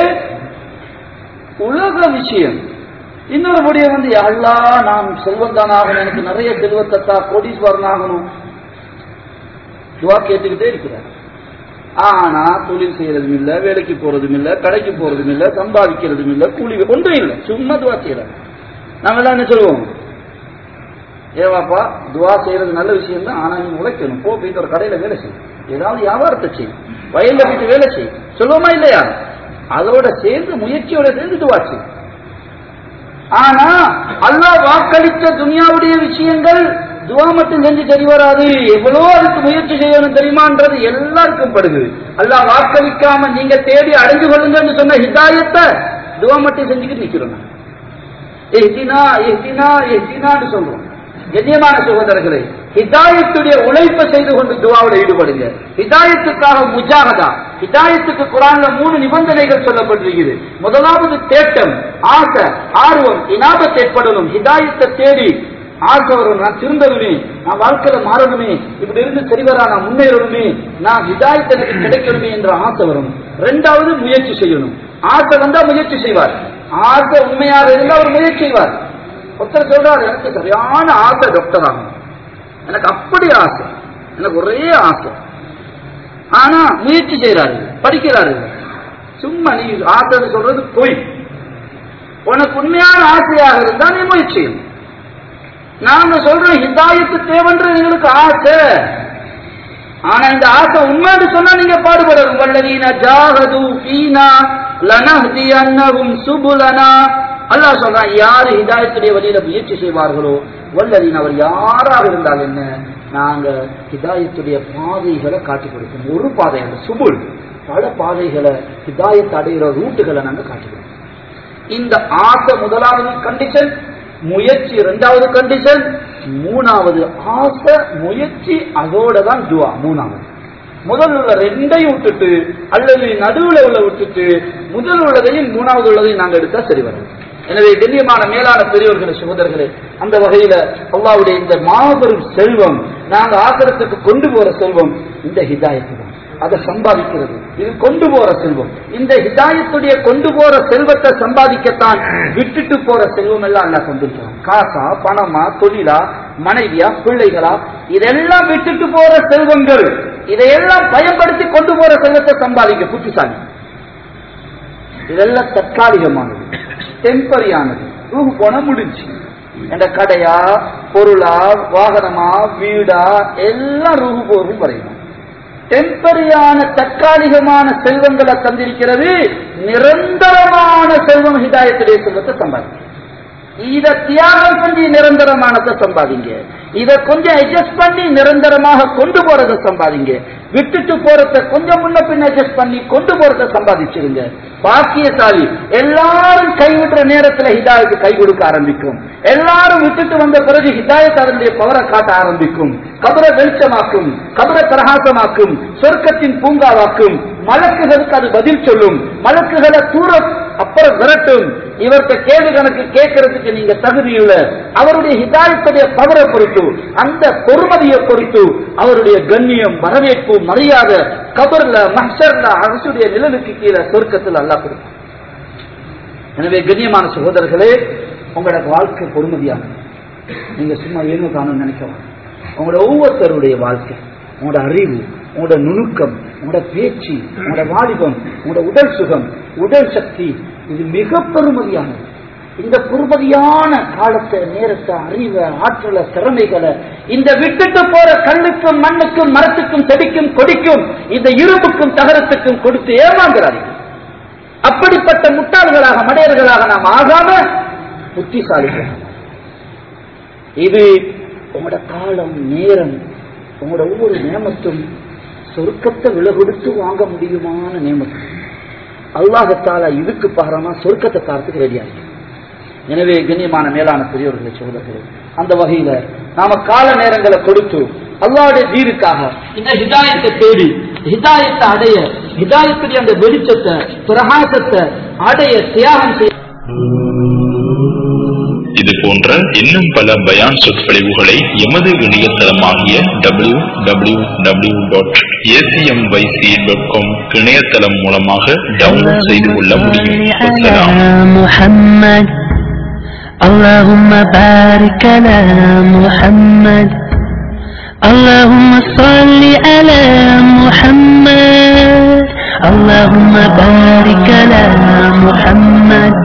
உலக விஷயம் இன்னொரு முடிய வந்து அல்லா நான் செல்வந்தான் ஆகணும் எனக்கு நிறைய செல்வத்தை தா கோடீஸ்வரன் ஆகணும் துவா கேட்டுக்கிட்டே இருக்கிறார் ஆனா தொழில் செய்யறதும் இல்ல வேலைக்கு போறதும் இல்ல கடைக்கு போறதும் இல்ல சம்பாதிக்கிறதும் இல்ல கூலி ஒன்றும் இல்லை சும்மா துவா செய்யறாங்க நாங்கெல்லாம் என்ன சொல்லுவோம் ஏவாப்பா துவா செய்யறது நல்ல விஷயம் தான் ஆனா நீ உழைக்கணும் போ போயிட்டு ஒரு கடையில வேலை செய் ஏதாவது வியாபாரத்தை செய் வயல்ல போயிட்டு வேலை செய் சொல்லுவோமா இல்லையா அதோட சேர்ந்து முயற்சியோட சேர்ந்து துவா செய் ஆனா அல்லாஹ் வாக்களித்த துனியாவுடைய விஷயங்கள் துவா மட்டும் செஞ்சு சரி வராது எவ்வளோ அதுக்கு முயற்சி செய்யணும் தெரியுமான்றது எல்லாருக்கும் படுது அல்லாஹ் வாக்களிக்காம நீங்க தேடி அடைஞ்சு கொள்ளுங்கன்னு சொன்ன ஹிதாயத்தை துவா மட்டும் செஞ்சுக்கிட்டு நிக்கிறோம் எஹ்தினா எஹ்தினா எஹ்தினான்னு சொல்றோம் கண்ணியமான சகோதரர்களே ஹிதாயத்துடைய உழைப்பை செய்து கொண்டு துவாவில் ஈடுபடுங்க ஹிதாயத்துக்காக முஜாகதா ஹிதாயத்துக்கு குரான்ல மூணு நிபந்தனைகள் சொல்லப்பட்டிருக்குது முதலாவது தேட்டம் ஆசை ஆர்வம் இனாபத் ஏற்படணும் ஹிதாயத்தை தேடி ஆசை வரும் நான் திருந்தணுமே நான் வாழ்க்கையில மாறணுமே இப்படி இருந்து சரிவரா நான் முன்னேறணுமே நான் ஹிதாயத் எனக்கு கிடைக்கணுமே என்ற ஆசை வரும் ரெண்டாவது முயற்சி செய்யணும் ஆசை வந்தா முயற்சி செய்வார் ஆசை உண்மையாக இருந்தால் அவர் முயற்சி செய்வார் ஒருத்தர் சொல்றாரு எனக்கு சரியான ஆசை டாக்டர் ஆகணும் எனக்கு அப்படி ஆசை எனக்கு ஒரே ஆசை ஆனா முயற்சி செய்யறாரு படிக்கிறாரு சும்மா நீ ஆசைன்னு சொல்றது பொய் உனக்கு உண்மையான ஆசையாக இருந்தா நீ முயற்சி செய்யணும். நாங்க சொல்றோம் ஹிதாயத்து தேவன்றது எங்களுக்கு ஆசை ஆனா இந்த ஆசை உண்மைன்னு சொன்னா நீங்க பாடுபடணும் வல்லவீன ஜாகது ஃபீனா லனஹ்தி அன்னஹும் சுபுலனா அல்லாஹ் சொல்றான் யார் ஹிதாயத்துடைய வழியில முயற்சி செய்வார்களோ வல்லவீன் அவர் யாராக இருந்தால் என்ன நாங்க ஹிதாயத்துடைய பாதைகளை காட்டி கொடுப்போம் ஒரு பாதை அந்த சுபுல் பல பாதைகளை ஹிதாயத்தை அடைகிற ரூட்டுகளை நாங்க காட்டி கொடுப்போம் இந்த ஆசை முதலாவது கண்டிஷன் முயற்சி இரண்டாவது கண்டிஷன் மூணாவது ஆசை முயற்சி அதோட தான் துவா மூணாவது முதல் உள்ள ரெண்டையும் விட்டுட்டு அல்லது நடுவுல உள்ள விட்டுட்டு முதல் உள்ளதையும் மூணாவது உள்ளதையும் நாங்க எடுத்தா சரி வரும் எனவே கண்ணியமான மேலான பெரியவர்களே சகோதரர்களே அந்த வகையில அல்லாவுடைய இந்த மாபெரும் செல்வம் நாங்க ஆசிரத்துக்கு கொண்டு போற செல்வம் இந்த ஹிதாயத்து தான் அதை சம்பாதிக்கிறது இது கொண்டு போற செல்வம் இந்த ஹிதாயத்துடைய கொண்டு போற செல்வத்தை சம்பாதிக்கத்தான் விட்டுட்டு போற செல்வம் எல்லாம் அல்ல கொண்டிருக்கிறோம் காசா பணமா தொழிலா மனைவியா பிள்ளைகளா இதெல்லாம் விட்டுட்டு போற செல்வங்கள் இதையெல்லாம் பயன்படுத்தி கொண்டு போற செல்வத்தை சம்பாதிக்க புத்திசாலி இதெல்லாம் தற்காலிகமானது டெம்பரியானது ரூஹு போன முடிஞ்சு என்ற கடையா பொருளா வாகனமா வீடா எல்லாம் ரூஹு போகும் வரையணும் டெம்பரியான தற்காலிகமான செல்வங்களை தந்திருக்கிறது நிரந்தரமான செல்வம் ஹிதாயத்துடைய செல்வத்தை சம்பாதிக்கும் இத தியாகம் செஞ்சு நிரந்தரமானதை சம்பாதிங்க இத கொஞ்சம் அட்ஜஸ்ட் பண்ணி நிரந்தரமாக கொண்டு போறதை சம்பாதிங்க விட்டுட்டு போறத கொஞ்சம் முன்ன பின்ன அட்ஜஸ்ட் பண்ணி கொண்டு போறத சம்பாதிச்சிருங்க பாக்கியசாலி எல்லாரும் கைவிடுற நேரத்துல ஹிதாயத்து கை கொடுக்க ஆரம்பிக்கும் எல்லாரும் விட்டுட்டு வந்த பிறகு ஹிதாயத் அதனுடைய பவரை காட்ட ஆரம்பிக்கும் கபரை வெளிச்சமாக்கும் கபரை பிரகாசமாக்கும் சொர்க்கத்தின் பூங்காவாக்கும் மலக்குகளுக்கு அது பதில் சொல்லும் மலக்குகளை தூர அப்புறம் விரட்டும் இவர்கிட்ட கேள்வி கணக்கு கேட்கறதுக்கு நீங்க தகுதி இல்லை அவருடைய ஹிதாயத்துடைய பவரை பொறுத்து அந்த பொறுமதியை பொறுத்து அவருடைய கண்ணியம் வரவேற்பு மரியாதை கபர்ல மஹர்ல அரசுடைய நிழலுக்கு கீழே சொர்க்கத்தில் அல்லா கொடுக்கும் எனவே கண்ணியமான சகோதரர்களே உங்களோட வாழ்க்கை பொறுமதியானது நீங்க சும்மா ஏனோ தானும் நினைக்கலாம் உங்களோட ஒவ்வொருத்தருடைய வாழ்க்கை உங்களோட அறிவு உங்களோட நுணுக்கம் உங்களோட பேச்சு உங்களோட வாலிபம் உங்களோட உடல் சுகம் உடல் சக்தி இது மிக பெருமதியானது இந்த பொறுமதியான காலத்தை நேரத்தை அறிவை ஆற்றலை திறமைகளை இந்த விட்டுட்டு போற கல்லுக்கும் மண்ணுக்கும் மரத்துக்கும் செடிக்கும் கொடிக்கும் இந்த இரும்புக்கும் தகரத்துக்கும் கொடுத்து ஏமாந்துறாதீங்க அப்படிப்பட்ட முட்டாள்களாக மடையர்களாக நாம் ஆகாம புத்திசாலிகள் இது உங்களோட காலம் நேரம் உங்களோட ஒவ்வொரு நியமத்தும் சொர்க்கத்தை விலை கொடுத்து வாங்க முடியுமான நியமத்து அல்லாஹத்தால இதுக்கு பகரமா சொர்க்கத்தை தாரத்துக்கு ரெடியா இருக்கு எனவே கண்ணியமான மேலான பெரியவர்களை சோதர்களே அந்த வகையில நாம கால நேரங்களை கொடுத்து அல்லாவுடைய தீருக்காக இந்த ஹிதாயத்தை தேடி ஹிதாயத்தை அடைய ஹிதாயத்துடைய அந்த வெளிச்சத்தை பிரகாசத்தை அடைய தியாகம் செய்ய
இது போன்ற இன்னும் பல பயான் சொற்பொழிவுகளை எமது இணையதளமாகிய W W W dot ACMYC dot com இணையதளம் மூலமாக டவுன்லோட் செய்து கொள்ள முடியும் வசலாம்
محمد اللهم بارك على محمد اللهم صل على محمد اللهم بارك على محمد